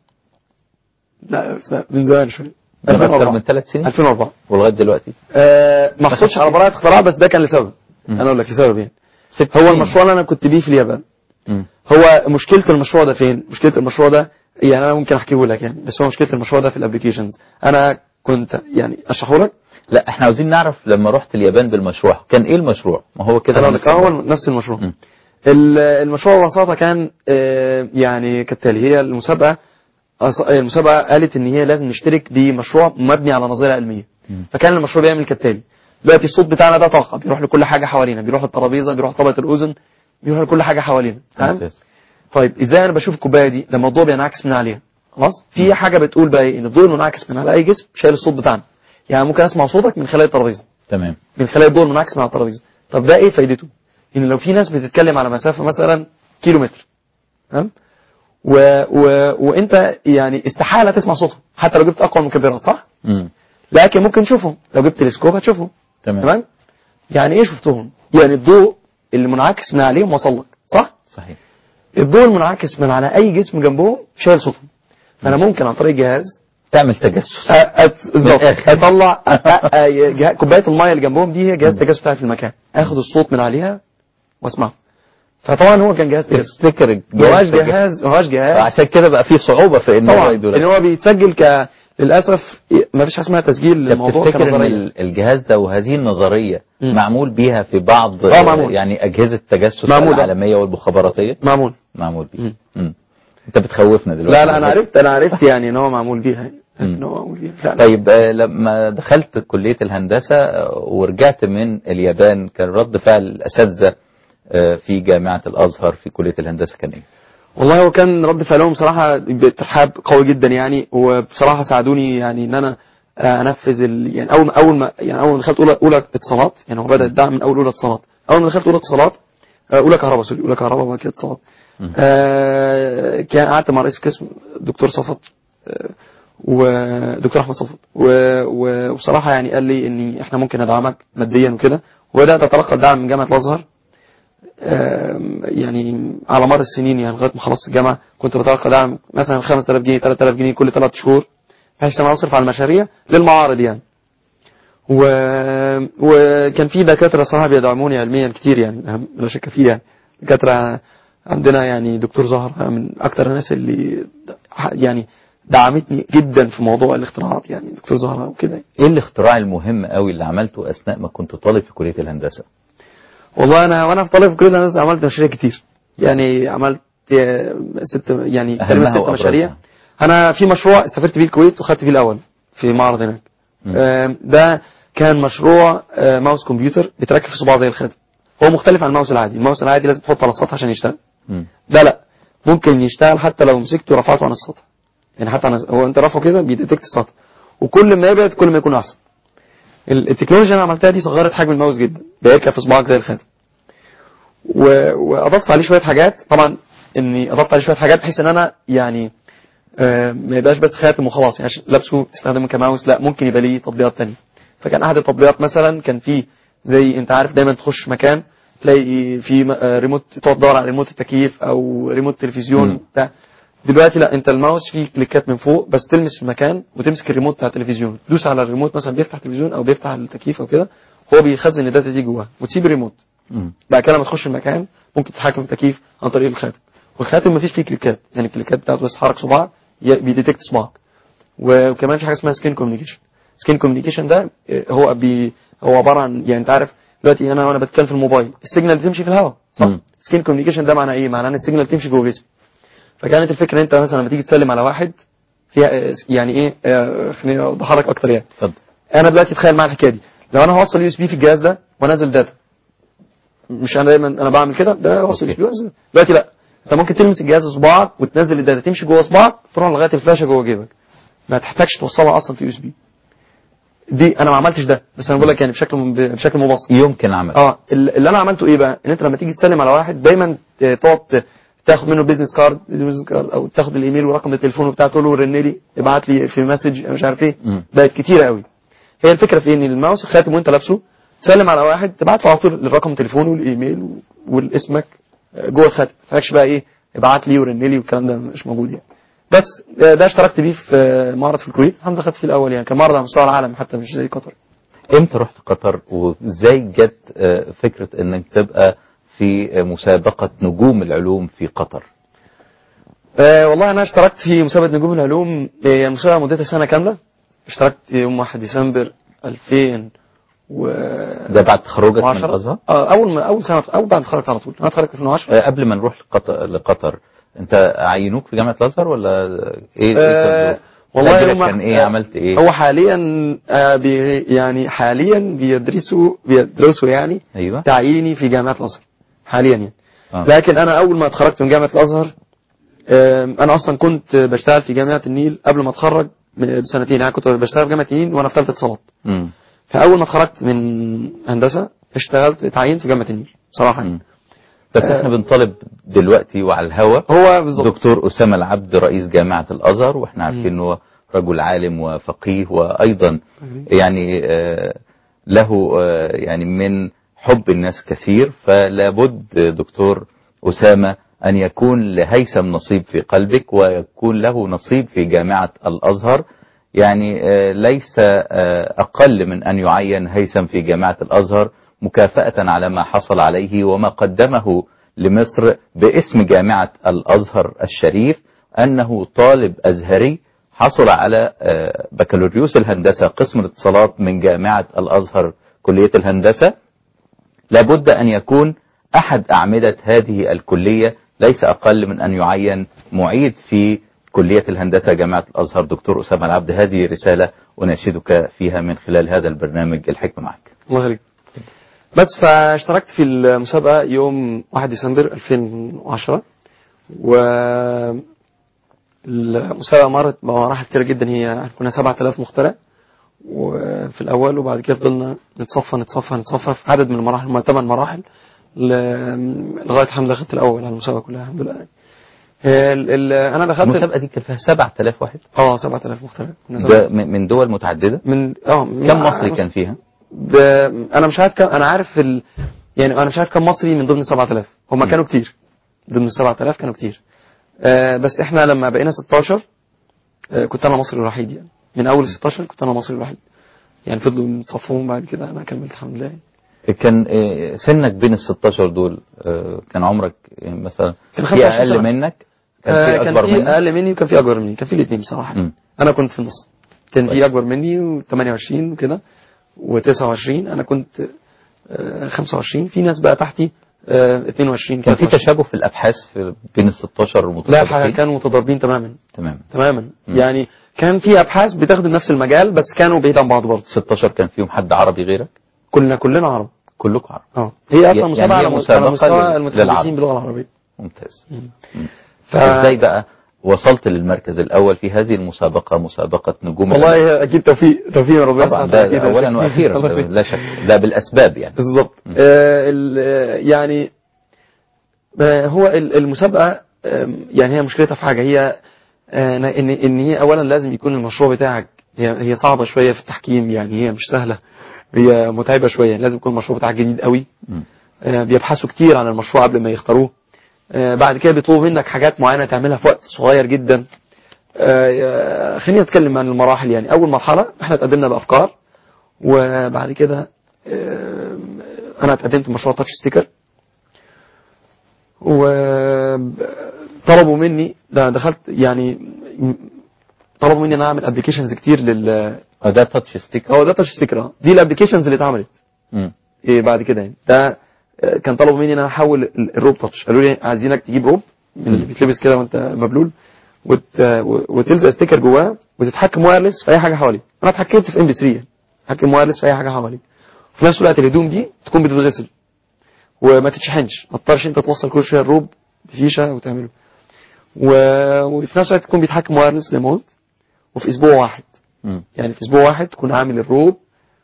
لا من زمان شويه من اكثر 2004 من ثلاث سنين 2004 ولغايه دلوقتي آه ما حصلش على براءة اختراع بس ده كان لسبب مم. انا اقول لك لسبب يعني ست هو سنين. المشروع اللي انا كنت بيه في اليابان مم. هو مشكلة المشروع ده فين مشكلة المشروع ده يعني انا ممكن احكيه لك يعني بس هو مشكلة المشروع ده في الابلكيشنز انا كنت يعني اشرحه لك لا احنا عاوزين نعرف لما رحت اليابان بالمشروع كان ايه المشروع ما هو كده انا اقول لك هنفهم. اه هو نفس المشروع مم. ال- المشروع ببساطة كان آه، يعني كالتالي هي المسابقة أص- المسابقة قالت ان هي لازم نشترك بمشروع مبني على نظرية علمية مم. فكان المشروع بيعمل كالتالي دلوقتي الصوت بتاعنا ده طاقة بيروح لكل حاجة حوالينا بيروح للترابيزة بيروح طبقة الأذن بيروح لكل حاجة حوالينا تمام ممتاز. طيب ازاي انا بشوف الكوبايه دي لما الضوء بينعكس من عليها خلاص في حاجه بتقول بقى ايه ان الضوء المنعكس من على اي جسم شايل الصوت بتاعنا يعني ممكن اسمع صوتك من خلال الترابيزه تمام من خلال الضوء المنعكس من على الترابيزه طب ده ايه فايدته ان لو في ناس بتتكلم على مسافه مثلا كيلو متر تمام و... و... وانت يعني استحاله تسمع صوتهم حتى لو جبت اقوى المكبرات صح مم. لكن ممكن تشوفهم لو جبت تلسكوب هتشوفهم تمام تمام يعني ايه شفتهم يعني الضوء اللي منعكس من عليهم وصل لك صح صحيح الضوء المنعكس من على اي جسم جنبهم شايل صوتهم فانا ممكن عن طريق جهاز تعمل تجسس أ- أت- بالظبط الآخر. اطلع أ- أ- أ- جه- كوبايه الميه اللي جنبهم دي هي جهاز تجسس بتاعي في المكان اخد الصوت من عليها واسمعه فطبعا هو كان جهاز تجسس تفتكر ما هوش الجهاز جهاز ما هوش جهاز عشان كده بقى في صعوبة في ان هو طبعا يدولك ان هو بيتسجل ك للاسف ما فيش حاجه اسمها تسجيل انت الموضوع بتفتكر ان كنظريه ال- الجهاز ده وهذه النظرية مم. معمول بيها في بعض آه، معمول. يعني أجهزة التجسس معمول. العالمية والمخابراتية معمول معمول بيه مم. مم. انت بتخوفنا دلوقتي لا لا انا عرفت انا عرفت يعني ان هو معمول بيها يعني مم. ان هو معمول بيها لا، لا. طيب آه، لما دخلت كلية الهندسة آه، ورجعت من اليابان كان رد فعل الأساتذة آه، في جامعة الأزهر في كلية الهندسة كان إيه؟ والله هو كان رد فعلهم صراحة بترحاب قوي جدا يعني وبصراحة ساعدوني يعني ان انا آه، انفذ ال... يعني اول ما اول ما يعني اول ما دخلت اولى اولى اتصالات يعني هو بدا الدعم من اول اولى اتصالات اول ما دخلت اولى اتصالات آه، اولى كهرباء سوري اولى كهرباء وبعد كده اتصالات مم. آه، كان قعدت مع رئيس القسم الدكتور صفت آه، ودكتور احمد صفت و- و- وبصراحه يعني قال لي ان احنا ممكن ندعمك ماديا وكده وبدات اتلقى الدعم من جامعه الازهر آم، يعني على مر السنين يعني لغايه ما خلصت الجامعه كنت بتلقى دعم مثلا 5000 جنيه 3000 جنيه كل ثلاث شهور بحيث ان انا اصرف على المشاريع للمعارض يعني و... وكان في دكاتره صراحه بيدعموني علميا كتير يعني أهم- لا شك فيه يعني دكاتره عندنا يعني دكتور زهر من اكتر الناس اللي د- يعني دعمتني جدا في موضوع الاختراعات يعني دكتور زهر وكده ايه الاختراع المهم قوي اللي عملته اثناء ما كنت طالب في كليه الهندسه والله انا وانا في طالب في كليه الهندسه عملت مشاريع كتير يعني عملت آه، ست يعني تقريبا أهمها ست وأبرزها. مشاريع انا في مشروع سافرت بيه الكويت وخدت فيه الاول في معرض هناك مم. آم، ده كان مشروع آه، ماوس كمبيوتر بيتركب في صباع زي الخاتم هو مختلف عن الماوس العادي الماوس العادي لازم تحطه على السطح عشان يشتغل مم. ده لا ممكن يشتغل حتى لو مسكته ورفعته عن السطح يعني حتى عن هو انت رافعه كده بيديتكت السطح وكل ما يبعد كل ما يكون احسن ال- التكنولوجيا اللي انا عملتها دي صغرت حجم الماوس جدا بيركب في صباعك زي الخاتم و... واضفت عليه شويه حاجات طبعا اني اضفت عليه شويه حاجات بحيث ان انا يعني آه، ما يبقاش بس خاتم وخلاص يعني عشان لابسه تستخدمه كماوس لا ممكن يبقى ليه تطبيقات تانية فكان احد التطبيقات مثلا كان فيه زي انت عارف دايما تخش مكان تلاقي في م- آه، ريموت تقعد تدور على ريموت التكييف او ريموت تلفزيون مم. بتاع دلوقتي لا انت الماوس فيه كليكات من فوق بس تلمس المكان وتمسك الريموت بتاع التلفزيون تدوس على الريموت مثلا بيفتح التلفزيون او بيفتح التكييف او كده هو بيخزن الداتا دي جواه وتسيب الريموت مم. بعد كده لما تخش المكان ممكن تتحكم في التكييف عن طريق الخاتم والخاتم مفيش فيه كليكات يعني الكليكات بتاعته بس حرك صباعك ي- بيديتكت صباعك وكمان في حاجه اسمها سكين كوميونيكيشن سكين كوميونيكيشن ده آه، هو بي هو عباره عن يعني انت عارف دلوقتي انا وانا بتكلم في الموبايل السيجنال بتمشي في الهواء صح مم. سكين كوميونيكيشن ده معناه ايه معناه ان السيجنال تمشي جوه جسمي فكانت الفكره انت مثلا لما تيجي تسلم على واحد فيها آه، يعني ايه آه، خليني اوضحها لك اكتر يعني اتفضل انا دلوقتي تخيل معايا الحكايه دي لو انا هوصل يو اس بي في الجهاز ده وانزل داتا مش انا دايما انا بعمل كده ده اوصل يو اس بي وانزل دلوقتي لا انت ممكن تلمس الجهاز بصباعك وتنزل الداتا تمشي جوه صباعك تروح لغايه الفلاشه جوه جيبك ما تحتاجش توصلها اصلا في يو اس بي دي انا ما عملتش ده بس انا بقول لك يعني بشكل بشكل مبسط يمكن عمل اه ال- اللي انا عملته ايه بقى ان انت لما تيجي تسلم على واحد دايما ت- تقعد ت- تاخد منه بيزنس كارد بيزنس كارد او تاخد الايميل ورقم التليفون بتاعه تقول له رن لي ابعت لي في مسج مش عارف ايه مم. بقت كتيره قوي هي الفكره في إيه؟ ان الماوس خاتم وانت لابسه تسلم على واحد تبعت له على طول الرقم تليفونه والايميل و- والاسمك جوه الخاتم ما تحتاجش بقى ايه ابعت لي ورن لي والكلام ده مش موجود يعني بس آه، ده اشتركت بيه في آه، معرض في الكويت الحمد لله خدت فيه الاول يعني كان معرض على مستوى العالم حتى مش زي قطر امتى رحت قطر وازاي جت آه، فكره انك تبقى في آه، مسابقه نجوم العلوم في قطر أه والله انا اشتركت في مسابقه نجوم العلوم هي مسابقه مدتها سنه كامله اشتركت يوم 1 ديسمبر 2000 و ده بعد تخرجك من 10. الازهر اه اول ما اول سنه اول بعد اتخرجت على طول انا اتخرجت في 2010 آه، قبل ما نروح لقطر, لقطر انت عينوك في جامعه الازهر ولا ايه آه إيه والله أجلك هم- كان ايه آه، عملت ايه هو حاليا آه بي يعني حاليا بيدرسوا بيدرسوا يعني ايوه تعييني في جامعه الازهر حاليا يعني آه. لكن انا اول ما اتخرجت من جامعه الازهر آم، انا اصلا كنت بشتغل في جامعه النيل قبل ما اتخرج بسنتين يعني كنت بشتغل في جامعه النيل وانا في ثالثه اتصالات مم. فاول ما اتخرجت من هندسه اشتغلت اتعينت في جامعه النيل صراحه يعني. مم. بس احنا بنطالب دلوقتي وعلى الهوا هو بالظبط دكتور أسامة العبد رئيس جامعة الأزهر واحنا عارفين أنه رجل عالم وفقيه وأيضا يعني آه، له آه، يعني من حب الناس كثير فلا بد دكتور أسامة أن يكون لهيثم نصيب في قلبك ويكون له نصيب في جامعة الأزهر يعني آه، ليس آه، أقل من أن يعين هيثم في جامعة الأزهر مكافأة على ما حصل عليه وما قدمه لمصر باسم جامعة الأزهر الشريف أنه طالب أزهري حصل على آه، بكالوريوس الهندسة قسم الاتصالات من جامعة الأزهر كلية الهندسة لابد أن يكون أحد أعمدة هذه الكلية ليس أقل من أن يعين معيد في كلية الهندسة جامعة الأزهر دكتور أسامة العبد هذه رسالة أناشدك فيها من خلال هذا البرنامج الحكمة معك الله يخليك بس فاشتركت في المسابقة يوم 1 ديسمبر 2010 و المسابقة مرت بمراحل كتيرة جدا هي كنا 7000 مخترع وفي الاول وبعد كده فضلنا نتصفى نتصفى نتصفى في عدد من المراحل هم ثمان مراحل ل- لغايه الحمد لله خدت الاول على المسابقه كلها الحمد لله هي ال- ال- انا دخلت المسابقة دي كان فيها 7000 واحد اه 7000 مختلف كنا ده سبعة. من من دول متعددة من اه من- كم مصري بص- كان فيها ب... انا مش عارف كم انا عارف ال... يعني انا مش عارف كم مصري من ضمن 7000 هم كانوا كتير ضمن 7000 كانوا كتير آه بس احنا لما بقينا 16 آه كنت انا مصري الوحيد يعني من اول 16 كنت انا مصري الوحيد يعني فضلوا يصفون بعد كده انا كملت الحمد لله كان آه، سنك بين ال 16 دول آه، كان عمرك آه، مثلا كان في 25 اقل سنة. منك كان آه، في كان اكبر في منك اقل مني وكان في اكبر مني كان في الاثنين بصراحه مم. انا كنت في النص كان طيب. في اكبر مني و28 وكده و29 انا كنت آه، 25 في ناس بقى تحتي آه، 22 كان في 23. تشابه في الابحاث في بين ال 16 لا المتسابقين الحقيقة كانوا متضاربين تماما تمام تماما مم. يعني كان في ابحاث بتخدم نفس المجال بس كانوا بعيد عن بعض برضه 16 كان فيهم حد عربي غيرك كلنا كلنا عرب كلكم عرب اه هي يعني اصلا مسابقه هي على مسابقة على مستوى لل- المتحدثين للعرب. باللغه العربيه ممتاز ف... ازاي بقى وصلت للمركز الاول في هذه المسابقة مسابقة نجوم الأمل؟ والله هي اكيد توفيق توفيق من ربنا طبعا سبحانه ده وتعالى. أكيد اولا توفيق. واخيرا الله يخليك. لا شك لا بالاسباب يعني بالظبط مم. آه ال- آه، يعني آه هو ال- المسابقه آم، يعني هي مشكلتها في حاجه هي آه، ان ان هي اولا لازم يكون المشروع بتاعك هي هي صعبه شويه في التحكيم يعني هي مش سهله هي متعبه شويه لازم يكون المشروع بتاعك جديد قوي مم. آه، بيبحثوا كتير عن المشروع قبل ما يختاروه آه، بعد كده بيطلبوا منك حاجات معينة تعملها في وقت صغير جدا آه، خلينا نتكلم عن المراحل يعني أول مرحلة احنا تقدمنا بأفكار وبعد كده آه، أنا اتقدمت بمشروع تاتش ستيكر وطلبوا مني ده دخلت يعني طلبوا مني ان انا اعمل ابلكيشنز كتير لل آه، ده تاتش ستيك هو ده تاتش ستيكر اه دي الابلكيشنز اللي اتعملت مم. ايه بعد كده يعني ده آه، كان طلبوا مني ان انا احول ال- الروب تاتش قالوا لي عايزينك تجيب روب من اللي بيتلبس كده وانت مبلول وت... و- وتلزق ستيكر جواه وتتحكم وايرلس في اي حاجه حواليك انا اتحكمت في ام بي 3 اتحكم وايرلس في اي حاجه حواليك وفي نفس الوقت الهدوم دي تكون بتتغسل وما تتشحنش ما تضطرش انت توصل كل شويه الروب بفيشه وتعمله و... وفي نفس الوقت تكون بيتحكم وايرلس زي ما قلت وفي اسبوع واحد مم. يعني في اسبوع واحد تكون عامل الروب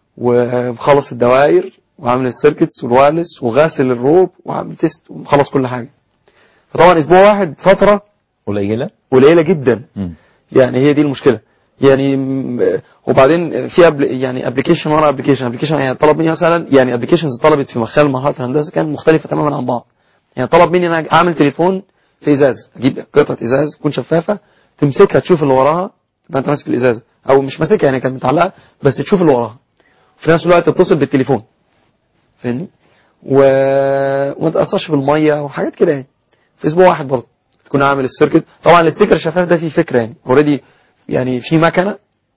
ومخلص الدوائر وعامل السيركتس والوايرلس وغاسل الروب وعامل تيست ومخلص كل حاجه فطبعا اسبوع واحد فتره قليلة قليله جدا مم. يعني هي دي المشكله يعني م- وبعدين في أبل يعني ابلكيشن ورا ابلكيشن ابلكيشن يعني طلب مني مثلا يعني ابلكيشنز طلبت في خلال مرحله الهندسه كانت مختلفه تماما عن بعض يعني طلب مني ان أنا اعمل تليفون في ازاز اجيب قطعه ازاز تكون شفافه تمسكها تشوف اللي وراها يبقى انت ماسك الازازه او مش ماسكها يعني كانت متعلقه بس تشوف اللي وراها في نفس الوقت تتصل بالتليفون فاهمني و... وما تاثرش بالميه وحاجات كده يعني في اسبوع واحد برضه تكون عامل السيركت طبعا الستيكر الشفاف ده فيه فكره يعني اوريدي يعني في مكنه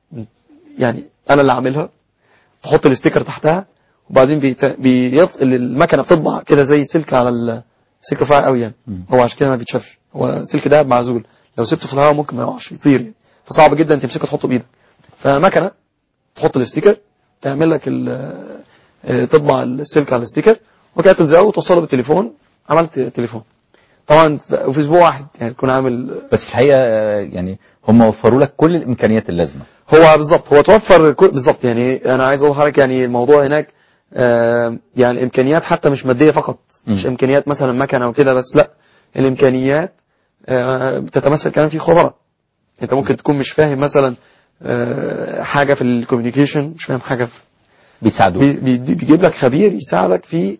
يعني انا اللي عاملها تحط الستيكر تحتها وبعدين بيت... بيط... المكنه بتطبع كده زي سلك على ال... سلك رفيع قوي يعني مم. هو عشان كده ما بيتشافش هو سلك ده معزول لو سبته في الهواء ممكن ما يقعش يطير يعني فصعب جدا تمسكه تحطه بايدك فمكنه تحط الستيكر تعمل لك ال... آه، تطبع السلك على الستيكر وكده تلزقه وتوصله بالتليفون عملت تليفون طبعا وفي اسبوع واحد يعني تكون عامل بس في الحقيقة آه، يعني هم وفروا لك كل الإمكانيات اللازمة هو بالظبط هو توفر كل- بالظبط يعني انا عايز اقول لحضرتك يعني الموضوع هناك آه، يعني الامكانيات حتى مش ماديه فقط مش مم. امكانيات مثلا مكنه وكده بس لا الامكانيات آه، بتتمثل كمان في خبراء انت ممكن تكون مش فاهم مثلا آه، حاجه في الكوميونيكيشن مش فاهم حاجه في بيساعدوك بي- بي- بيجيب لك خبير يساعدك في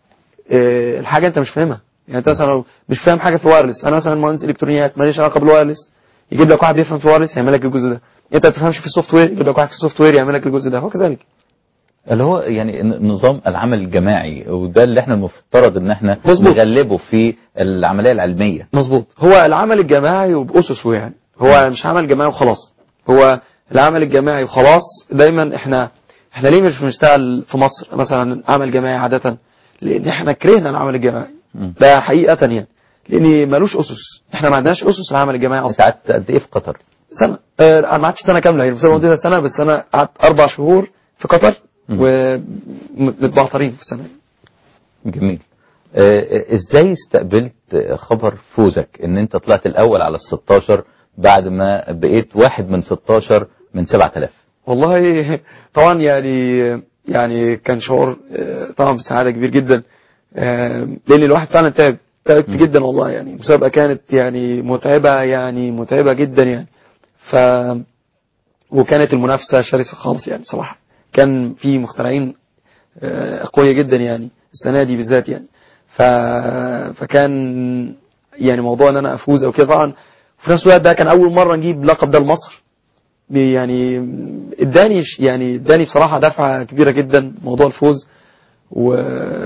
آه، الحاجه انت مش فاهمها يعني انت مثلا لو مش فاهم حاجه في الوايرلس انا مثلا مهندس الكترونيات ماليش علاقه بالوايرلس يجيب لك واحد بيفهم في الوايرلس يعمل لك الجزء ده انت ما بتفهمش في السوفت وير يجيب لك واحد في السوفت وير يعمل لك الجزء ده وكذلك اللي هو يعني ن- نظام العمل الجماعي وده اللي احنا المفترض ان احنا مظبوط. نغلبه في العملية العلمية مظبوط هو العمل الجماعي وبأسسه يعني هو مش عمل جماعي وخلاص هو العمل الجماعي وخلاص دايما احنا احنا ليه مش بنشتغل في مصر مثلا عمل جماعي عادة لان احنا كرهنا العمل الجماعي مم. ده حقيقة يعني لان ملوش اسس احنا ما عندناش اسس العمل الجماعي انت اصلا قعدت قد ايه في قطر؟ سنة اه انا ما قعدتش سنة كاملة يعني بس انا قضيتها سنة بس انا قعدت اربع شهور في قطر مم. ومتبعترين في السنة جميل آه، ازاي استقبلت خبر فوزك ان انت طلعت الاول على ال 16 بعد ما بقيت واحد من 16 من 7000 والله طبعا يعني يعني كان شعور آه، طبعا بسعاده كبير جدا آه، لان الواحد فعلا تعب تعبت جدا والله يعني المسابقه كانت يعني متعبه يعني متعبه جدا يعني ف وكانت المنافسه شرسه خالص يعني صراحه كان في مخترعين آه، قويه جدا يعني السنه دي بالذات يعني ف... فكان يعني موضوع ان انا افوز او كده طبعا في نفس الوقت ده كان اول مره نجيب لقب ده لمصر يعني اداني ش- يعني اداني بصراحه دفعه كبيره جدا موضوع الفوز و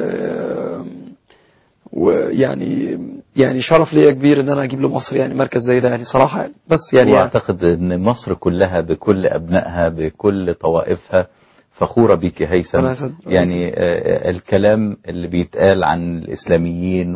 ويعني يعني شرف ليا كبير ان انا اجيب لمصر يعني مركز زي ده يعني صراحه يعني بس يعني, يعني واعتقد ان مصر كلها بكل ابنائها بكل طوائفها فخوره بيك يا هيثم ربنا يسعدك. يعني آه، الكلام اللي بيتقال عن الاسلاميين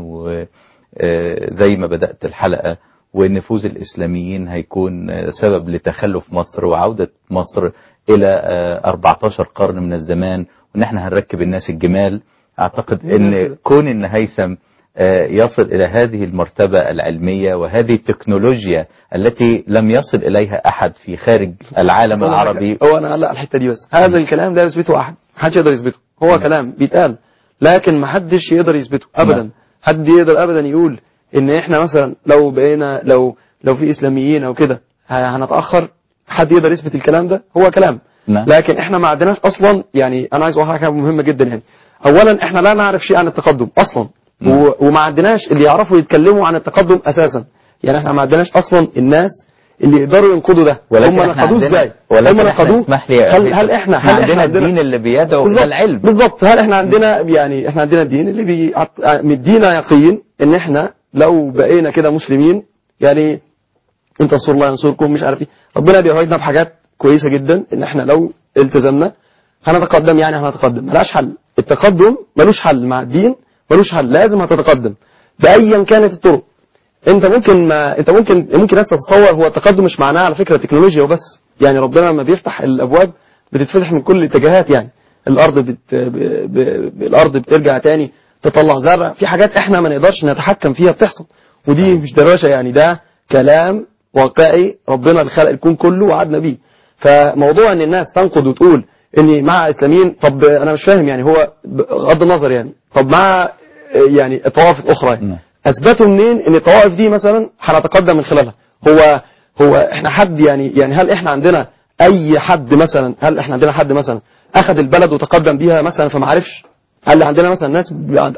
وزي ما بدات الحلقه وان فوز الاسلاميين هيكون آه، سبب لتخلف مصر وعوده مصر الى آه، 14 قرن من الزمان وان احنا هنركب الناس الجمال اعتقد ان كون ان هيثم آه، يصل إلى هذه المرتبة العلمية وهذه التكنولوجيا التي لم يصل إليها أحد في خارج العالم صراحة العربي هو انا علق على الحته دي بس هذا الكلام لا يثبته احد محدش يقدر يثبته هو نعم. كلام بيتقال لكن محدش يقدر يثبته ابدا نعم. حد يقدر ابدا يقول ان احنا مثلا لو بقينا لو لو في اسلاميين او كده ه- هنتاخر حد يقدر يثبت الكلام ده هو كلام نعم. لكن احنا ما عندناش اصلا يعني انا عايز اقول حاجه مهمه جدا يعني اولا احنا لا نعرف شيء عن التقدم اصلا نعم. و- وما عندناش اللي يعرفوا يتكلموا عن التقدم اساسا يعني احنا ما عندناش اصلا الناس اللي يقدروا ينقضوا ده ولكن هم احنا نقضوه عندنا- ازاي ولكن هم احنا نقضوه اسمح لي يا هل, هيثم، هل احنا هل احنا احنا عندنا الدين اللي بيدعو بالظبط. إلى العلم بالظبط هل احنا عندنا يعني احنا عندنا الدين اللي بيعط- مدينا يقين ان احنا لو بقينا كده مسلمين يعني ان تنصروا الله ينصركم مش عارف ايه ربنا بيوعدنا بحاجات كويسه جدا ان احنا لو التزمنا هنتقدم يعني هنتقدم ملاش حل التقدم ملوش حل مع الدين ملوش حل لازم هتتقدم بايا كانت الطرق انت ممكن ما انت ممكن ممكن ناس تتصور هو التقدم مش معناه على فكره تكنولوجيا وبس يعني ربنا لما بيفتح الابواب بتتفتح من كل الاتجاهات يعني الارض بت... ب... ب... ب... الارض بترجع تاني تطلع زرع في حاجات احنا ما نقدرش نتحكم فيها بتحصل ودي مش دروشه يعني ده كلام واقعي ربنا اللي خلق الكون كله وعدنا بيه فموضوع ان الناس تنقد وتقول اني مع اسلاميين طب انا مش فاهم يعني هو بغض النظر يعني طب مع يعني الطوائف الاخرى يعني نعم. اثبتوا منين ان الطوائف دي مثلا هنتقدم من خلالها هو هو احنا حد يعني يعني هل احنا عندنا اي حد مثلا هل احنا عندنا حد مثلا اخذ البلد وتقدم بيها مثلا فما عرفش هل عندنا مثلا ناس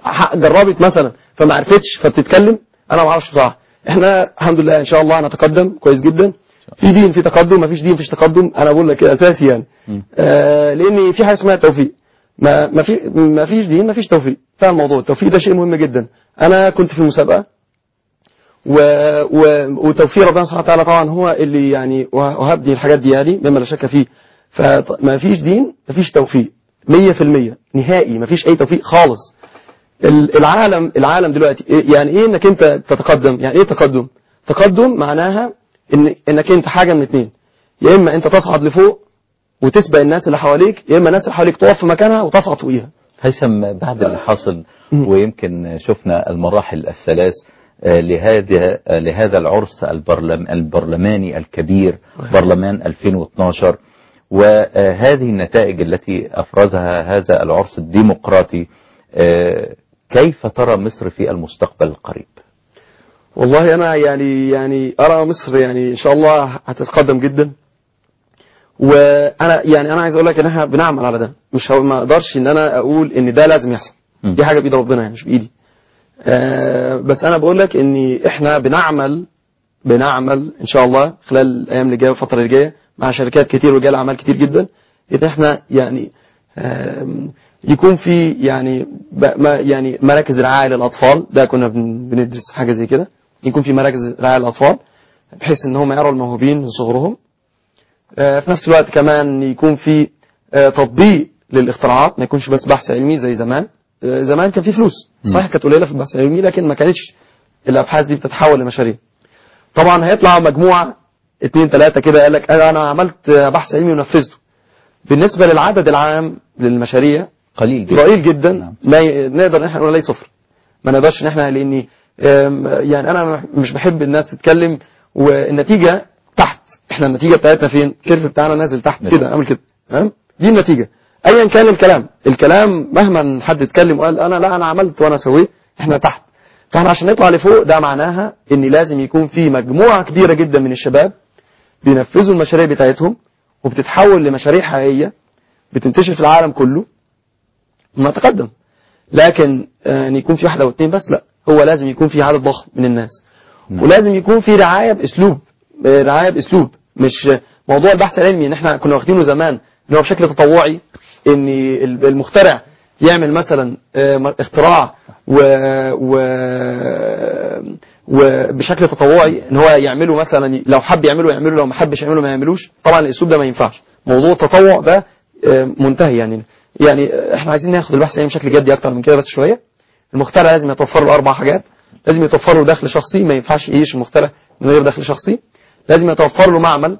جربت مثلا فما عرفتش فبتتكلم انا ما اعرفش بصراحه احنا الحمد لله ان شاء الله هنتقدم كويس جدا في دين في تقدم ما فيش دين فيش تقدم انا بقول لك كده اساسي يعني آه لان في حاجه اسمها توفيق ما ما في ما فيش دين ما فيش توفيق فاهم الموضوع التوفيق ده شيء مهم جدا انا كنت في مسابقه و... و... وتوفيق ربنا سبحانه وتعالى طبعا هو اللي يعني وهبني الحاجات دي يعني مما لا شك فيه فما فيش دين ما فيش توفيق 100% نهائي ما فيش اي توفيق خالص ال- العالم العالم دلوقتي إيه- يعني ايه انك انت تتقدم يعني ايه تقدم تقدم معناها ان انك انت حاجه من اتنين يا اما انت تصعد لفوق وتسبق الناس اللي حواليك يا اما الناس اللي حواليك تقف في مكانها وتصعد فوقيها هيثم بعد اللي حصل ويمكن شفنا المراحل الثلاث آه، لهذا آه، لهذا العرس البرلم البرلماني الكبير برلمان 2012 وهذه النتائج التي افرزها هذا العرس الديمقراطي آه، كيف ترى مصر في المستقبل القريب؟ والله انا يعني يعني ارى مصر يعني ان شاء الله هتتقدم جدا وانا يعني انا عايز اقول لك ان احنا بنعمل على ده مش هو- ما اقدرش ان انا اقول ان ده لازم يحصل م. دي حاجه بايد ربنا يعني مش بايدي آه بس انا بقول لك ان احنا بنعمل بنعمل ان شاء الله خلال الايام اللي جايه والفتره اللي جايه مع شركات كتير ورجال اعمال كتير جدا ان احنا يعني آم، يكون في يعني ب- ما يعني مراكز رعايه للاطفال ده كنا بن- بندرس حاجه زي كده يكون في مراكز رعايه للاطفال بحيث ان هم يروا الموهوبين من صغرهم آه، في نفس الوقت كمان يكون في آه، تطبيق للاختراعات ما يكونش بس بحث علمي زي زمان آه، زمان كان في فلوس صحيح كانت قليله في البحث العلمي لكن ما كانتش الابحاث دي بتتحول لمشاريع طبعا هيطلع مجموعه اتنين تلاته كده قال لك انا عملت بحث علمي ونفذته بالنسبه للعدد العام للمشاريع قليل جدا ضئيل جدا نعم. ما ي- نقدر ان احنا نقول عليه صفر ما نقدرش ان احنا لاني آم، يعني انا مش بحب الناس تتكلم والنتيجه تحت احنا النتيجه بتاعتنا فين الكيرف بتاعنا نازل تحت نعم. كده اعمل كده تمام دي النتيجه ايا كان الكلام الكلام مهما حد اتكلم وقال انا لا انا عملت وانا سويت احنا تحت فاحنا عشان نطلع لفوق ده معناها ان لازم يكون في مجموعه كبيره جدا من الشباب بينفذوا المشاريع بتاعتهم وبتتحول لمشاريع حقيقيه بتنتشر في العالم كله ونتقدم لكن آه، ان يكون في واحده او اتنين بس لا هو لازم يكون في عدد ضخم من الناس نعم. ولازم يكون في رعايه باسلوب آه، رعايه باسلوب مش موضوع البحث العلمي ان احنا كنا واخدينه زمان ان هو بشكل تطوعي ان ال- المخترع يعمل مثلا آه، م- اختراع و, و وبشكل تطوعي ان هو يعمله مثلا لو حب يعمله يعمله لو ما حبش يعمله ما يعملوش طبعا الاسلوب ده ما ينفعش موضوع التطوع ده آه، منتهي يعني يعني آه، احنا عايزين ناخد البحث العلمي بشكل جدي اكتر من كده بس شويه المخترع لازم يتوفر له اربع حاجات لازم يتوفر له دخل شخصي ما ينفعش يعيش المخترع من غير دخل شخصي لازم يتوفر له معمل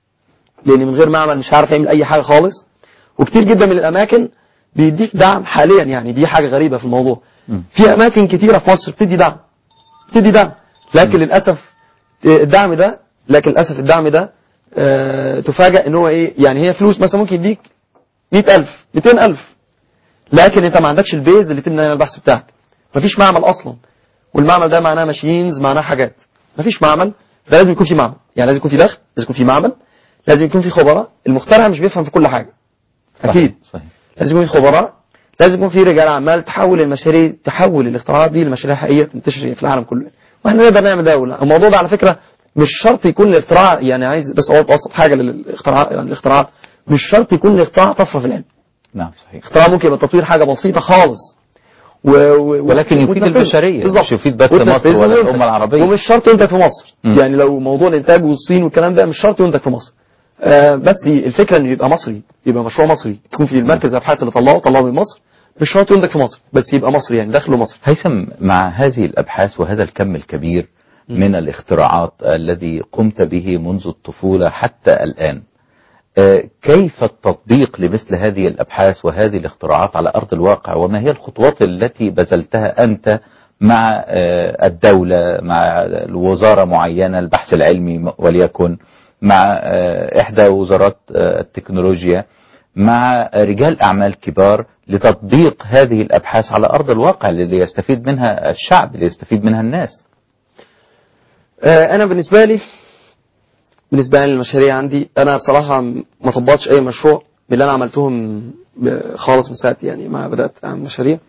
لان من غير معمل مش هيعرف يعمل اي حاجه خالص وكتير جدا من الاماكن بيديك دعم حاليا يعني دي حاجه غريبه في الموضوع مم. في اماكن كتيره في مصر بتدي دعم بتدي دعم لكن للاسف الدعم ده لكن للاسف الدعم ده آه، تفاجأ ان هو ايه يعني هي فلوس مثلا ممكن يديك 100000 200000 لكن انت ما عندكش البيز اللي تبني عليها البحث بتاعك مفيش معمل اصلا والمعمل ده معناه ماشينز معناه حاجات مفيش معمل ده لازم يكون في معمل يعني لازم يكون في دخل لازم يكون في معمل لازم يكون في خبراء المخترع مش بيفهم في كل حاجه اكيد صحيح لازم يكون في خبراء لازم يكون في رجال اعمال تحول المشاريع تحول الاختراعات دي لمشاريع حقيقيه تنتشر في العالم كله واحنا نقدر نعمل ده ولا الموضوع ده على فكره مش شرط يكون الاختراع يعني عايز بس اقول ابسط حاجه للاختراع يعني الاختراعات مش شرط يكون الاختراع طفره في العلم نعم صحيح اختراع ممكن يبقى تطوير حاجه بسيطه خالص و... و... ولكن يفيد وتنفذه. البشرية، بالظبط. مش يفيد بس وتنفذه مصر ولا وينتج. الأمة العربية. ومش شرط ينتج في مصر مم. يعني لو موضوع الانتاج والصين والكلام ده مش شرط ينتج في مصر آه بس الفكره انه يبقى مصري يبقى مشروع مصري يكون في المركز الابحاث اللي طلعه طلعه من مصر مش شرط ينتج في مصر بس يبقى مصري يعني دخله مصري هيثم مع هذه الأبحاث وهذا الكم الكبير من الاختراعات الذي قمت به منذ الطفولة حتى الآن آه، كيف التطبيق لمثل هذه الأبحاث وهذه الاختراعات على أرض الواقع وما هي الخطوات التي بذلتها أنت مع آه، الدولة مع الوزارة معينة البحث العلمي وليكن مع آه، إحدى وزارات آه، التكنولوجيا مع رجال أعمال كبار لتطبيق هذه الأبحاث على أرض الواقع اللي يستفيد منها الشعب اللي يستفيد منها الناس آه انا بالنسبه لي بالنسبه لي المشاريع عندي انا بصراحه ما طبقتش اي مشروع من اللي انا عملتهم ب- خالص من ساعه يعني ما بدات اعمل مشاريع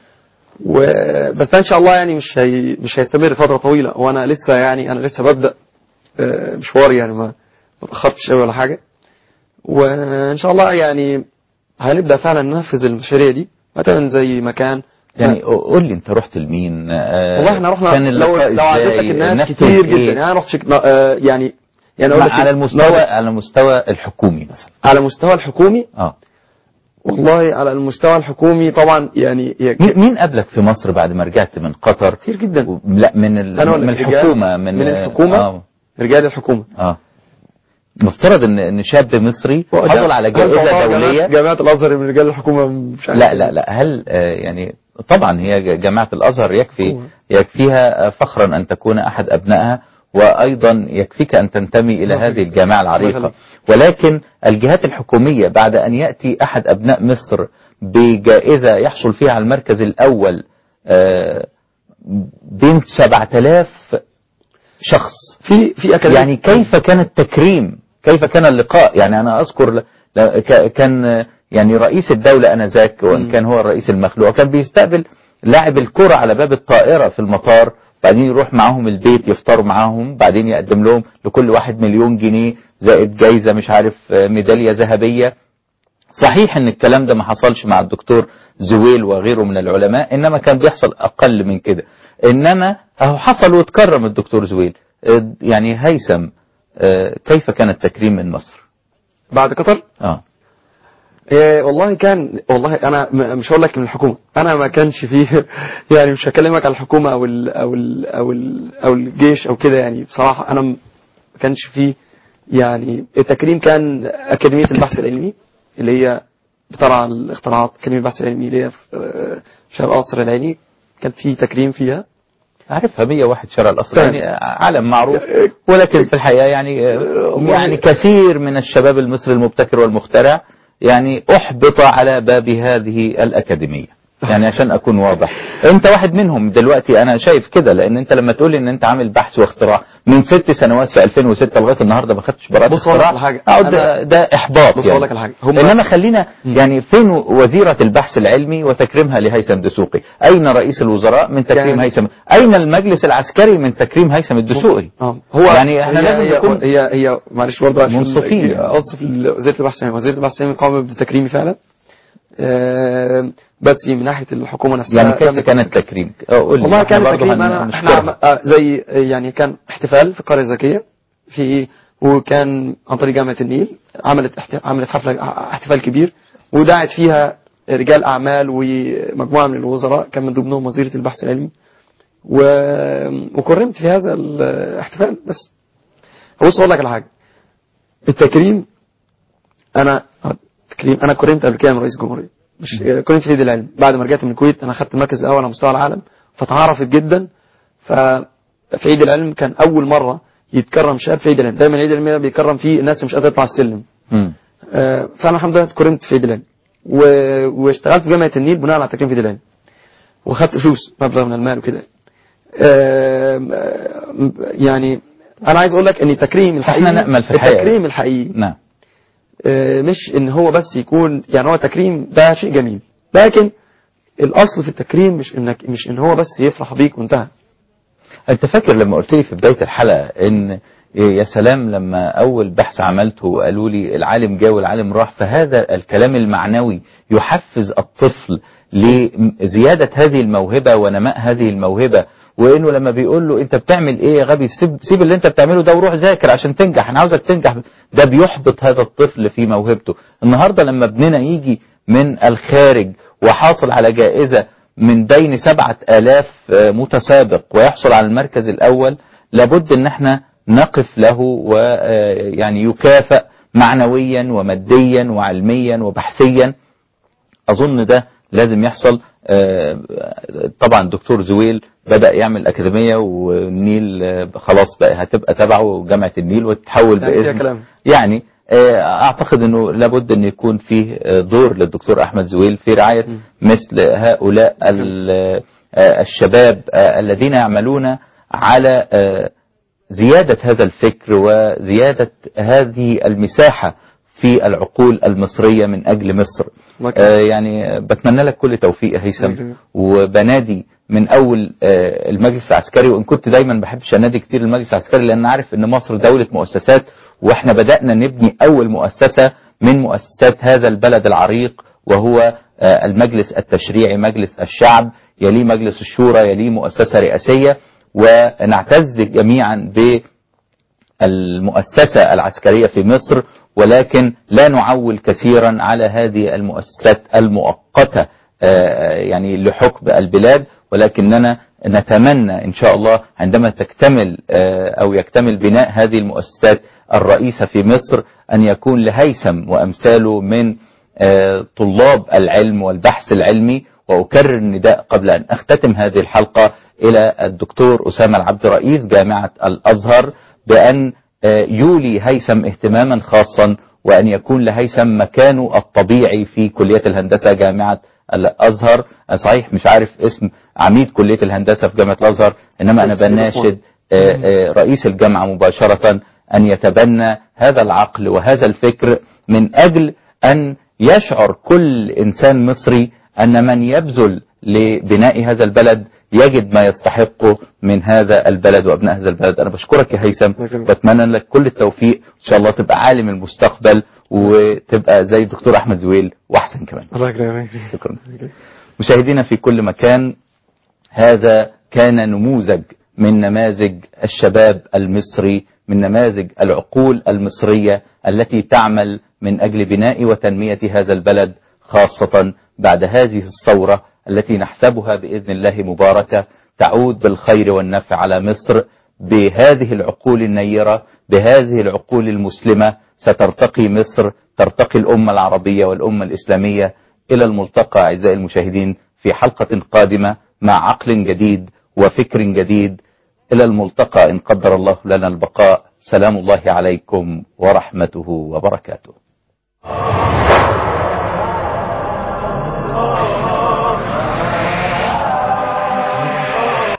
وبس ده ان شاء الله يعني مش هي مش هيستمر فتره طويله وانا لسه يعني انا لسه ببدا آه، مشواري يعني ما ما اتاخرتش قوي ولا حاجه وان شاء الله يعني هنبدا فعلا ننفذ المشاريع دي مثلا زي مكان يعني قول لي انت رحت لمين آه، والله احنا رحنا كان لو اللقاء لو عدتك ازاي الناس نفذ كتير إيه؟ جدا يعني انا رحت شك... آه، يعني يعني اقول لك على إيه؟ المستوى لو- على المستوى الحكومي مثلا على مستوى الحكومي اه والله على المستوى الحكومي طبعا يعني هي مين مين قابلك في مصر بعد ما رجعت من قطر كتير جدا و- لا من ال... أنا أقول من لك رجال- الحكومه من من الحكومة اه, رجال الحكومه آه. مفترض ان ان شاب مصري حصل على جائزه دوليه جامعة الازهر من رجال الحكومه مش عارف لا لا لا هل آه، يعني طبعا هي ج- جامعة الأزهر يكفي هو. يكفيها آه، فخرا أن تكون أحد أبنائها وأيضا يكفيك أن تنتمي إلى الله هذه يخليك. الجامعة الله العريقة يخليك. ولكن الجهات الحكومية بعد أن يأتي أحد أبناء مصر بجائزة يحصل فيها على المركز الأول آه، بين 7000 شخص في في اكاديميه يعني كيف كان التكريم كيف كان اللقاء يعني أنا أذكر ل- ل- ك- كان يعني رئيس الدولة أنذاك وإن مم. كان هو الرئيس المخلوع كان بيستقبل لاعب الكرة على باب الطائرة في المطار بعدين يروح معاهم البيت يفطروا معاهم بعدين يقدم لهم لكل واحد مليون جنيه زائد جايزة مش عارف آه، ميدالية ذهبية صحيح ان الكلام ده ما حصلش مع الدكتور زويل وغيره من العلماء انما كان بيحصل اقل من كده انما اهو حصل واتكرم الدكتور زويل آه، يعني هيثم آه، كيف كان التكريم من مصر بعد قطر اه إيه والله كان والله انا م- مش هقول لك من الحكومه انا ما كانش فيه يعني مش هكلمك على الحكومه او ال او ال او ال او الجيش او كده يعني بصراحه انا م- ما كانش فيه يعني التكريم كان اكاديميه البحث العلمي اللي هي بترعى الاختراعات اكاديميه البحث العلمي اللي هي في آه، شرق قصر العيني كان في تكريم فيها عارفها 101 شارع القصر تمام. يعني عالم معروف ولكن في الحقيقة يعني يعني كثير من الشباب المصري المبتكر والمخترع يعني أحبط على باب هذه الأكاديمية يعني عشان أكون واضح أنت واحد منهم دلوقتي أنا شايف كده لأن أنت لما تقول لي إن أنت عامل بحث واختراع من ست سنوات في 2006 لغاية النهاردة ما خدتش براءة بص أقول لك اختراع على حاجة. أه ده, أنا- ده إحباط بص يعني أقول لك على حاجة. هم- إنما خلينا مم. يعني فين وزيرة البحث العلمي وتكريمها لهيثم دسوقي أين رئيس الوزراء من تكريم كان- هيثم أين المجلس العسكري من تكريم هيثم الدسوقي اه هو يعني إحنا هي لازم هي نكون- هي, هي معلش برضه عشان منصفين يعني. اوصف وزيره البحث العلمي وزيره البحث العلمي قامت بتكريمي فعلا آه، بس من ناحيه الحكومه نفسها يعني كيف لم كان التكريم آه، قول لي والله إحنا كان برضه تكريم هن- انا احنا هنشكرها. عم- آه، زي يعني كان احتفال في القريه الذكيه في وكان عن طريق جامعه النيل عملت احت- عملت حفله احتفال كبير ودعت فيها رجال اعمال ومجموعه من الوزراء كان من ضمنهم وزيره البحث العلمي و... وكرمت في هذا الاحتفال بس بص اقول لك على حاجه التكريم انا تكريم انا كرمت قبل كده من رئيس الجمهوريه مش كرمت في عيد العلم بعد ما رجعت من الكويت انا خدت المركز الاول على مستوى العالم فتعرفت جدا ففي عيد العلم كان اول مره يتكرم شاب في عيد العلم دايما عيد العلم بيكرم فيه الناس اللي مش قادره تطلع السلم مم. آه، فانا الحمد لله كرمت في عيد العلم و... واشتغلت في جامعه النيل بناء على تكريم في عيد العلم وخدت فلوس مبلغ من المال وكده آم، آم، يعني انا عايز اقول لك ان التكريم الحقيقي إحنا نأمل في الحقيقة. التكريم الحقيقي نعم آه، مش ان هو بس يكون يعني هو تكريم ده شيء جميل لكن الاصل في التكريم مش انك مش ان هو بس يفرح بيك وانتهى انت فاكر لما قلت لي في بدايه الحلقه ان يا سلام لما اول بحث عملته وقالوا لي العالم جه والعالم راح فهذا الكلام المعنوي يحفز الطفل لزياده هذه الموهبه ونماء هذه الموهبه وانه لما بيقول له انت بتعمل ايه يا غبي سيب, سيب اللي انت بتعمله ده وروح ذاكر عشان تنجح انا عاوزك تنجح ده بيحبط هذا الطفل في موهبته النهارده لما ابننا يجي من الخارج وحاصل على جائزه من بين سبعة آلاف آه، متسابق ويحصل على المركز الأول لابد أن احنا نقف له ويعني يكافئ معنويا وماديا وعلميا وبحثيا أظن ده لازم يحصل آه، طبعا الدكتور زويل بدأ يعمل أكاديمية والنيل آه، خلاص بقى هتبقى تبعه جامعة النيل وتتحول يعني فيها بإذن كلام. يعني آه، اعتقد انه لابد ان يكون فيه آه، دور للدكتور احمد زويل في رعايه مثل هؤلاء ال- آه، الشباب آه، الذين يعملون على آه، زياده هذا الفكر وزياده هذه المساحه في العقول المصريه من اجل مصر. الله يكرمك. آه، يعني بتمنى لك كل توفيق يا الله هيثم يكرمك. وبنادي من اول آه، المجلس العسكري وان كنت دايما بحبش انادي كتير المجلس العسكري لان عارف ان مصر دوله مؤسسات واحنا بدانا نبني اول مؤسسه من مؤسسات هذا البلد العريق وهو آه، المجلس التشريعي مجلس الشعب يليه مجلس الشورى يليه مؤسسه رئاسيه ونعتز جميعا ب المؤسسة العسكرية في مصر ولكن لا نعول كثيرا على هذه المؤسسات المؤقتة آه، يعني لحكم البلاد ولكننا نتمنى إن شاء الله عندما تكتمل آه، أو يكتمل بناء هذه المؤسسات الرئيسة في مصر أن يكون لهيثم وأمثاله من آه، طلاب العلم والبحث العلمي وأكرر النداء قبل أن أختتم هذه الحلقة إلى الدكتور أسامة العبد رئيس جامعة الأزهر بأن آه، يولي هيثم اهتماما خاصا وأن يكون لهيثم مكانه الطبيعي في كلية الهندسة جامعة الأزهر أنا صحيح مش عارف اسم عميد كلية الهندسة في جامعة الأزهر إنما أنا بس كده بناشد آه، آه، رئيس الجامعة مباشرة أن يتبنى هذا العقل وهذا الفكر من أجل أن يشعر كل إنسان مصري أن من يبذل لبناء هذا البلد يجد ما يستحقه من هذا البلد وأبناء هذا البلد أنا بشكرك يا هيثم الله يكرمك. وأتمنى لك كل التوفيق إن شاء الله تبقى عالم المستقبل وتبقى زي الدكتور أحمد زويل وأحسن كمان الله يكرمك شكرا مشاهدينا في كل مكان هذا كان نموذج من نماذج الشباب المصري من نماذج العقول المصرية التي تعمل من أجل بناء وتنمية هذا البلد خاصة بعد هذه الثورة التي نحسبها بإذن الله مباركة تعود بالخير والنفع على مصر بهذه العقول النيرة بهذه العقول المسلمة سترتقي مصر ترتقي الأمة العربية والأمة الإسلامية إلى الملتقى أعزائي المشاهدين في حلقة قادمة مع عقل جديد وفكر جديد إلى الملتقى إن قدر الله لنا البقاء سلام الله عليكم ورحمته وبركاته